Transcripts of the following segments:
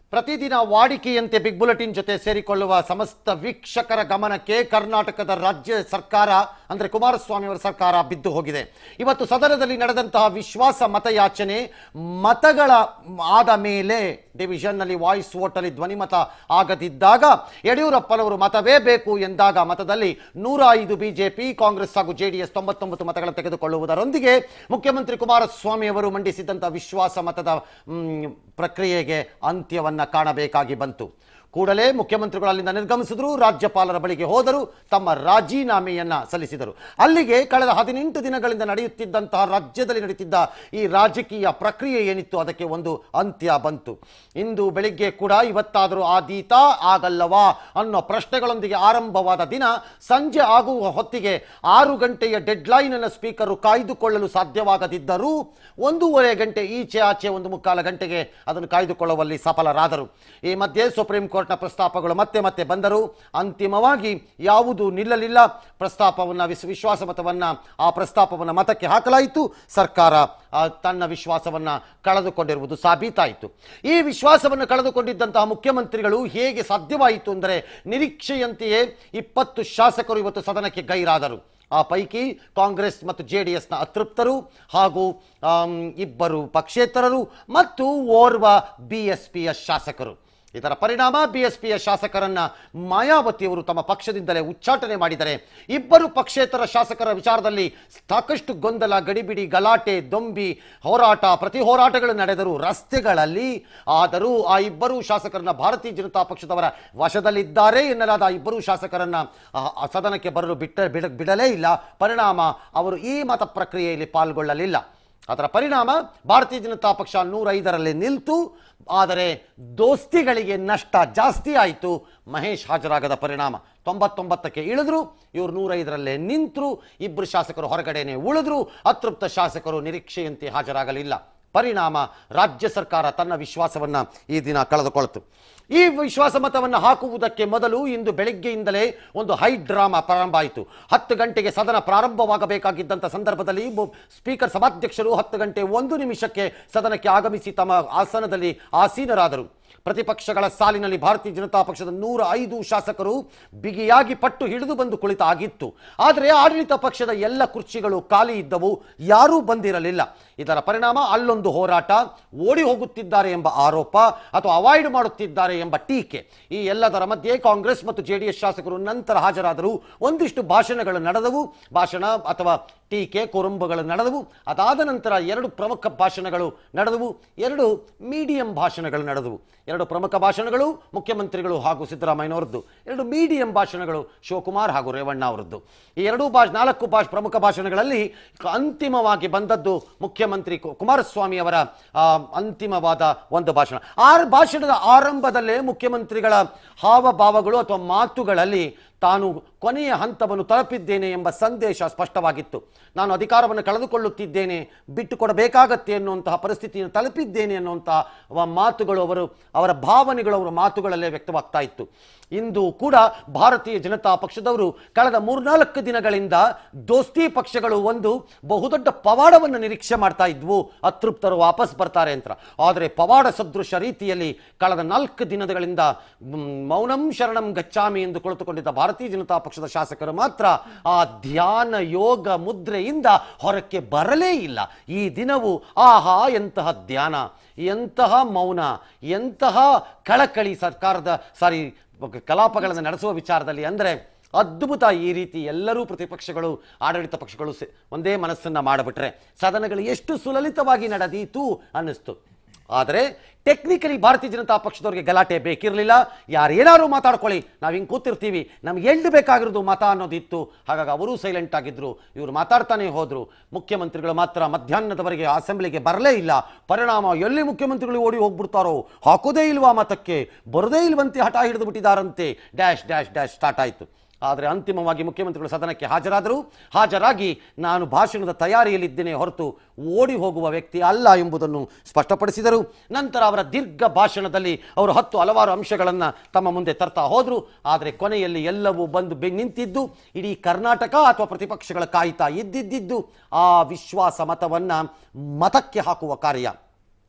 ಪ್ರತಿದಿನ ವಾಡಿಕೆಯಂತೆ big bulletin ಜೊತೆ ಸೇರಿಕೊಳ್ಳುವ ಸಮಸ್ತ ವೀಕ್ಷಕರ ಗಮನಕ್ಕೆ ಕರ್ನಾಟಕದ ರಾಜ್ಯ ಸರ್ಕಾರ ಅಂದರೆ ಕುಮಾರಸ್ವಾಮಿ ಅವರ ಸರ್ಕಾರ ಬಿದ್ದು ಹೋಗಿದೆ ಇವತ್ತು ಸದನದಲ್ಲಿ ನಡೆದಂತಹ ವಿಶ್ವಾಸ ಮತಯಾಚನೆ ಮತಗಳ ಆದ ಮೇಲೆ ಡಿವಿಷನ್ನಲ್ಲಿ ವಾಯ್ಸ್ ವೋಟಲ್ಲಿ ಧ್ವನಿಮತ ಆಗದಿದ್ದಾಗ ಯಡಿಯೂರಪ್ಪನವರು ಮತವೇ ಬೇಕು ಎಂದಾಗ ಮತದಲ್ಲಿ ನೂರ ಐದು ಬಿಜೆಪಿ ಕಾಂಗ್ರೆಸ್ ಹಾಗೂ ಜೆಡಿಎಸ್ ತೊಂಬತ್ತೊಂಬತ್ತು ಮತಗಳನ್ನು ತೆಗೆದುಕೊಳ್ಳುವುದರೊಂದಿಗೆ ಮುಖ್ಯಮಂತ್ರಿ ಕುಮಾರಸ್ವಾಮಿ ಅವರು ಮಂಡಿಸಿದಂಥ ವಿಶ್ವಾಸ ಮತದ ಮ್, ಪ್ರಕ್ರಿಯೆಗೆ ಅಂತ್ಯವನ್ನ ಕಾಣಬೇಕಾಗಿ ಬಂತು ಕೂಡಲೇ ಮುಖ್ಯಮಂತ್ರಿಗಳು ಅಲ್ಲಿಂದ ನಿರ್ಗಮಿಸಿದ್ರು ರಾಜ್ಯಪಾಲರ ಬಳಿಗೆ ಹೋದರು ತಮ್ಮ ರಾಜೀನಾಮೆಯನ್ನ ಸಲ್ಲಿಸಿದರು ಅಲ್ಲಿಗೆ ಕಳೆದ ಹದಿನೆಂಟು ದಿನಗಳಿಂದ ನಡೆಯುತ್ತಿದ್ದಂತಹ ರಾಜ್ಯದಲ್ಲಿ ನಡೀತಿದ್ದ ಈ ರಾಜಕೀಯ ಪ್ರಕ್ರಿಯೆ ಏನಿತ್ತು ಅದಕ್ಕೆ ಒಂದು ಅಂತ್ಯ ಬಂತು ಇಂದು ಬೆಳಿಗ್ಗೆ ಕೂಡ ಇವತ್ತಾದರೂ ಆದೀತಾ ಆಗಲ್ಲವಾ ಅನ್ನೋ ಪ್ರಶ್ನೆಗಳೊಂದಿಗೆ ಆರಂಭವಾದ ದಿನ ಸಂಜೆ ಆಗುವ ಹೊತ್ತಿಗೆ ಆರು ಗಂಟೆಯ ಡೆಡ್ಲೈನ್ ಅನ್ನು ಸ್ಪೀಕರು ಕಾಯ್ದುಕೊಳ್ಳಲು ಸಾಧ್ಯವಾಗದಿದ್ದರೂ ಒಂದೂವರೆ ಗಂಟೆ ಈಚೆ ಆಚೆ ಒಂದು ಮುಕ್ಕಾಲ ಗಂಟೆಗೆ ಅದನ್ನು ಕಾಯ್ದುಕೊಳ್ಳುವಲ್ಲಿ ಸಫಲರಾದರು ಈ ಮಧ್ಯೆ ಸುಪ್ರೀಂ ಕೋರ್ಟ್ನ ಪ್ರಸ್ತಾಪಗಳು ಮತ್ತೆ ಮತ್ತೆ ಬಂದರು ಅಂತಿಮವಾಗಿ ಯಾವುದು ನಿಲ್ಲಲಿಲ್ಲ ಪ್ರಸ್ತಾಪವನ್ನು ವಿಸ್ ವಿಶ್ವಾಸ ಮತವನ್ನು ಆ ಪ್ರಸ್ತಾಪವನ್ನು ಮತಕ್ಕೆ ಹಾಕಲಾಯಿತು ಸರ್ಕಾರ ಆ, ತನ್ನ ವಿಶ್ವಾಸವನ್ನು ಕಳೆದುಕೊಂಡಿರುವುದು ಸಾಬೀತಾಯಿತು ಈ ವಿಶ್ವಾಸವನ್ನು ಕಳೆದುಕೊಂಡಿದ್ದಂತಹ ಮುಖ್ಯಮಂತ್ರಿಗಳು ಹೇಗೆ ಸಾಧ್ಯವಾಯಿತು ಅಂದರೆ ನಿರೀಕ್ಷೆಯಂತೆಯೇ ಇಪ್ಪತ್ತು ಶಾಸಕರು ಇವತ್ತು ಸದನಕ್ಕೆ ಗೈರಾದರು ಆ ಪೈಕಿ ಕಾಂಗ್ರೆಸ್ ಮತ್ತು ಜೆ ಡಿ ಎಸ್ನ ಅತೃಪ್ತರು ಹಾಗೂ ಆಮ್, ಇಬ್ಬರು ಪಕ್ಷೇತರರು ಮತ್ತು ಓರ್ವ ಬಿ ಎಸ್ ಪಿಯ ಶಾಸಕರು ಇದರ ಪರಿಣಾಮ ಬಿ ಎಸ್ ಪಿಯ ಶಾಸಕರನ್ನ ಮಾಯಾವತಿಯವರು ತಮ್ಮ ಪಕ್ಷದಿಂದಲೇ ಉಚ್ಚಾಟನೆ ಮಾಡಿದರೆ ಇಬ್ಬರು ಪಕ್ಷೇತರ ಶಾಸಕರ ವಿಚಾರದಲ್ಲಿ ಸಾಕಷ್ಟು ಗೊಂದಲ ಗಡಿಬಿಡಿ ಗಲಾಟೆ ದೊಂಬಿ ಹೋರಾಟ ಪ್ರತಿ ಹೋರಾಟಗಳು ನಡೆದರು ರಸ್ತೆಗಳಲ್ಲಿ ಆದರೂ ಆ ಇಬ್ಬರು ಶಾಸಕರನ್ನ ಭಾರತೀಯ ಜನತಾ ಪಕ್ಷದವರ ವಶದಲ್ಲಿದ್ದಾರೆ ಎನ್ನಲಾದ ಆ ಇಬ್ಬರು ಶಾಸಕರನ್ನ ಆ, ಆ ಸದನಕ್ಕೆ ಬರಲು ಬಿಟ್ಟ ಬಿಡ ಬಿಡಲೇ ಇಲ್ಲ ಪರಿಣಾಮ ಅವರು ಈ ಮತ ಪ್ರಕ್ರಿಯೆಯಲ್ಲಿ ಪಾಲ್ಗೊಳ್ಳಲಿಲ್ಲ ಅದರ ಪರಿಣಾಮ ಭಾರತೀಯ ಜನತಾ ಪಕ್ಷ ನೂರೈದರಲ್ಲಿ ನಿಲ್ತು ಆದರೆ ದೋಸ್ತಿಗಳಿಗೆ ನಷ್ಟ ಜಾಸ್ತಿ ಆಯಿತು ಮಹೇಶ್ ಹಾಜರಾಗದ ಪರಿಣಾಮ ತೊಂಬತ್ತೊಂಬತ್ತಕ್ಕೆ ಇಳಿದ್ರು ಇವರು ನೂರೈದರಲ್ಲೇ ನಿಂತರು ಇಬ್ಬರು ಶಾಸಕರು ಹೊರಗಡೆನೆ ಉಳಿದ್ರು ಅತೃಪ್ತ ಶಾಸಕರು ನಿರೀಕ್ಷೆಯಂತೆ ಹಾಜರಾಗಲಿಲ್ಲ ಪರಿಣಾಮ ರಾಜ್ಯ ಸರ್ಕಾರ ತನ್ನ ವಿಶ್ವಾಸವನ್ನ ಈ ದಿನ ಕಳೆದುಕೊಳ್ತು ಈ ವಿಶ್ವಾಸ ಮತವನ್ನು ಹಾಕುವುದಕ್ಕೆ ಮೊದಲು ಇಂದು ಬೆಳಿಗ್ಗೆಯಿಂದಲೇ ಒಂದು ಹೈ ಡ್ರಾಮಾ ಪ್ರಾರಂಭ ಆಯಿತು ಹತ್ತು ಗಂಟೆಗೆ ಸದನ ಪ್ರಾರಂಭವಾಗಬೇಕಾಗಿದ್ದಂಥ ಸಂದರ್ಭದಲ್ಲಿ ಬೊ- ಸ್ಪೀಕರ್ ಸಭಾಧ್ಯಕ್ಷರು ಹತ್ತು ಗಂಟೆ ಒಂದು ನಿಮಿಷಕ್ಕೆ ಸದನಕ್ಕೆ ಆಗಮಿಸಿ ತಮ್ಮ ಆಸನದಲ್ಲಿ ಆಸೀನರಾದರು ಪ್ರತಿಪಕ್ಷಗಳ ಸಾಲಿನಲ್ಲಿ ಭಾರತೀಯ ಜನತಾ ಪಕ್ಷದ ನೂರ ಐದು ಶಾಸಕರು ಬಿಗಿಯಾಗಿ ಪಟ್ಟು ಹಿಡಿದು ಬಂದು ಕುಳಿತ ಆಗಿತ್ತು ಆದರೆ ಆಡಳಿತ ಪಕ್ಷದ ಎಲ್ಲ ಕುರ್ಚಿಗಳು ಖಾಲಿ ಇದ್ದವು ಯಾರೂ ಬಂದಿರಲಿಲ್ಲ ಇದರ ಪರಿಣಾಮ ಅಲ್ಲೊಂದು ಹೋರಾಟ ಓಡಿ ಹೋಗುತ್ತಿದ್ದಾರೆ ಎಂಬ ಆರೋಪ ಅಥವಾ ಅವಾಯ್ಡ್ ಮಾಡುತ್ತಿದ್ದಾರೆ ಎಂಬ ಟೀಕೆ ಈ ಎಲ್ಲದರ ಮಧ್ಯೆ ಕಾಂಗ್ರೆಸ್ ಮತ್ತು ಜೆಡಿಎಸ್ ಶಾಸಕರು ನಂತರ ಹಾಜರಾದರು ಒಂದಿಷ್ಟು ಭಾಷಣಗಳು ನಡೆದವು ಭಾಷಣ ಅಥವಾ ಟೀಕೆ ಕುರುಂಬಗಳು ನಡೆದವು ಅದಾದ ನಂತರ ಎರಡು ಪ್ರಮುಖ ಭಾಷಣಗಳು ನಡೆದವು ಎರಡು ಮೀಡಿಯಂ ಭಾಷಣಗಳು ನಡೆದವು ಎರಡು ಪ್ರಮುಖ ಭಾಷಣಗಳು ಮುಖ್ಯಮಂತ್ರಿಗಳು ಹಾಗೂ ಸಿದ್ದರಾಮಯ್ಯನವರದ್ದು ಎರಡು ಮೀಡಿಯಂ ಭಾಷಣಗಳು ಶಿವಕುಮಾರ್ ಹಾಗೂ ರೇವಣ್ಣ ಅವರದ್ದು ಈ ಎರಡೂ ಭಾಷ ನಾಲ್ಕು ಭಾಷ ಪ್ರಮುಖ ಭಾಷಣಗಳಲ್ಲಿ ಕ- ಅಂತಿಮವಾಗಿ ಬಂದದ್ದು ಮುಖ್ಯಮಂತ್ರಿ ಕು- ಕುಮಾರಸ್ವಾಮಿ ಅವರ ಆ, ಅಂತಿಮವಾದ ಒಂದು ಭಾಷಣ ಆ ಭಾಷಣದ ಆರಂಭದಲ್ಲೇ ಮುಖ್ಯಮಂತ್ರಿಗಳ ಹಾವಭಾವಗಳು ಅಥವಾ ಮಾತುಗಳಲ್ಲಿ ತಾನು ಕೊನೆಯ ಹಂತವನ್ನು ತಲುಪಿದ್ದೇನೆ ಎಂಬ ಸಂದೇಶ ಸ್ಪಷ್ಟವಾಗಿತ್ತು ನಾನು ಅಧಿಕಾರವನ್ನು ಕಳೆದುಕೊಳ್ಳುತ್ತಿದ್ದೇನೆ ಬಿಟ್ಟು ಕೊಡಬೇಕಾಗತ್ತೆ ಅನ್ನುವಂತಹ ಪರಿಸ್ಥಿತಿಯನ್ನು ತಲುಪಿದ್ದೇನೆ ಅನ್ನುವಂತಹ ವ- ಮಾತುಗಳು ಅವರು ಅವರ ಭಾವನೆಗಳು ಅವರ ಮಾತುಗಳಲ್ಲೇ ವ್ಯಕ್ತವಾಗ್ತಾ ಇತ್ತು ಇಂದು ಕೂಡ ಭಾರತೀಯ ಜನತಾ ಪಕ್ಷದವರು ಕಳೆದ ಮೂರ್ನಾಲ್ಕು ದಿನಗಳಿಂದ ದೋಸ್ತಿ ಪಕ್ಷಗಳು ಒಂದು ಬಹುದೊಡ್ಡ ಪವಾಡವನ್ನು ನಿರೀಕ್ಷೆ ಮಾಡ್ತಾ ಇದ್ವು ಅತೃಪ್ತರು ವಾಪಸ್ ಬರ್ತಾರೆ ಅಂತ ಆದರೆ ಪವಾಡ ಸದೃಶ ರೀತಿಯಲ್ಲಿ ಕಳೆದ ನಾಲ್ಕು ದಿನಗಳಿಂದ ಮ್, ಮೌನಂ ಶರಣಂ ಗಚ್ಚಾಮಿ ಎಂದು ಕುಳಿತುಕೊಂಡಿದ್ದ ಭಾರತೀಯ ಜನತಾ ಪಕ್ಷದ ಶಾಸಕರು ಮಾತ್ರ ಆ ಧ್ಯಾನ ಯೋಗ ಮುದ್ರೆಯಿಂದ ಹೊರಕ್ಕೆ ಬರಲೇ ಇಲ್ಲ ಈ ದಿನವು ಆಹಾ ಎಂತಹ ಧ್ಯಾನ ಎಂತಹ ಮೌನ ಎಂತಹ ಕಳಕಳಿ ಸರ್ಕಾರದ ಸಾರಿ ಕಲಾಪಗಳನ್ನು ನಡೆಸುವ ವಿಚಾರದಲ್ಲಿ ಅಂದರೆ ಅದ್ಭುತ ಈ ರೀತಿ ಎಲ್ಲರೂ ಪ್ರತಿಪಕ್ಷಗಳು ಆಡಳಿತ ಪಕ್ಷಗಳು ಸೆ- ಒಂದೇ ಮನಸ್ಸನ್ನ ಮಾಡಿಬಿಟ್ರೆ ಸದನಗಳು ಎಷ್ಟು ಸುಲಲಿತವಾಗಿ ನಡೆದೀತು ಅನ್ನಿಸ್ತು ಆದರೆ ಟೆಕ್ನಿಕಲಿ ಭಾರತೀಯ ಜನತಾ ಪಕ್ಷದವರಿಗೆ ಗಲಾಟೆ ಬೇಕಿರಲಿಲ್ಲ ಯಾರೇನಾದ್ರು ಮಾತಾಡ್ಕೊಳ್ಳಿ ನಾವು ಹಿಂಗೆ ಕೂತಿರ್ತೀವಿ ನಮ್ಗೆ ಎಲ್ಲಿ ಬೇಕಾಗಿರೋದು ಮತ ಅನ್ನೋದಿತ್ತು ಹಾಗಾಗಿ ಅವರು ಸೈಲೆಂಟ್ ಆಗಿದ್ರು ಇವರು ಮಾತಾಡ್ತಾನೆ ಹೋದ್ರು ಮುಖ್ಯಮಂತ್ರಿಗಳು ಮಾತ್ರ ಮಧ್ಯಾಹ್ನದವರೆಗೆ ಅಸೆಂಬ್ಲಿಗೆ ಬರಲೇ ಇಲ್ಲ ಪರಿಣಾಮ ಎಲ್ಲಿ ಮುಖ್ಯಮಂತ್ರಿಗಳು ಓಡಿ ಹೋಗ್ಬಿಡ್ತಾರೋ ಹಾಕೋದೇ ಇಲ್ವಾ ಮತಕ್ಕೆ ಬರೋದೇ ಇಲ್ವಂತೆ ಹಠ ಹಿಡಿದು ಬಿಟ್ಟಿದ್ದಾರಂತೆ ಡ್ಯಾಶ್ ಡ್ಯಾಶ್ ಡ್ಯಾಶ್ ಸ್ಟಾರ್ಟ್ ಆಯಿತು ಆದರೆ ಅಂತಿಮವಾಗಿ ಮುಖ್ಯಮಂತ್ರಿಗಳು ಸದನಕ್ಕೆ ಹಾಜರಾದರು ಹಾಜರಾಗಿ ನಾನು ಭಾಷಣದ ತಯಾರಿಯಲ್ಲಿದ್ದೇನೆ ಹೊರತು ಓಡಿ ಹೋಗುವ ವ್ಯಕ್ತಿ ಅಲ್ಲ ಎಂಬುದನ್ನು ಸ್ಪಷ್ಟಪಡಿಸಿದರು ನಂತರ ಅವರ ದೀರ್ಘ ಭಾಷಣದಲ್ಲಿ ಅವರು ಹತ್ತು ಹಲವಾರು ಅಂಶಗಳನ್ನು ತಮ್ಮ ಮುಂದೆ ತರ್ತಾ ಹೋದರು ಆದರೆ ಕೊನೆಯಲ್ಲಿ ಎಲ್ಲವೂ ಬಂದು ಬೆ ನಿಂತಿದ್ದು ಇಡೀ ಕರ್ನಾಟಕ ಅಥವಾ ಪ್ರತಿಪಕ್ಷಗಳ ಕಾಯ್ತಾ ಇದ್ದಿದ್ದಿದ್ದು ಆ ವಿಶ್ವಾಸ ಮತವನ್ನು ಮತಕ್ಕೆ ಹಾಕುವ ಕಾರ್ಯ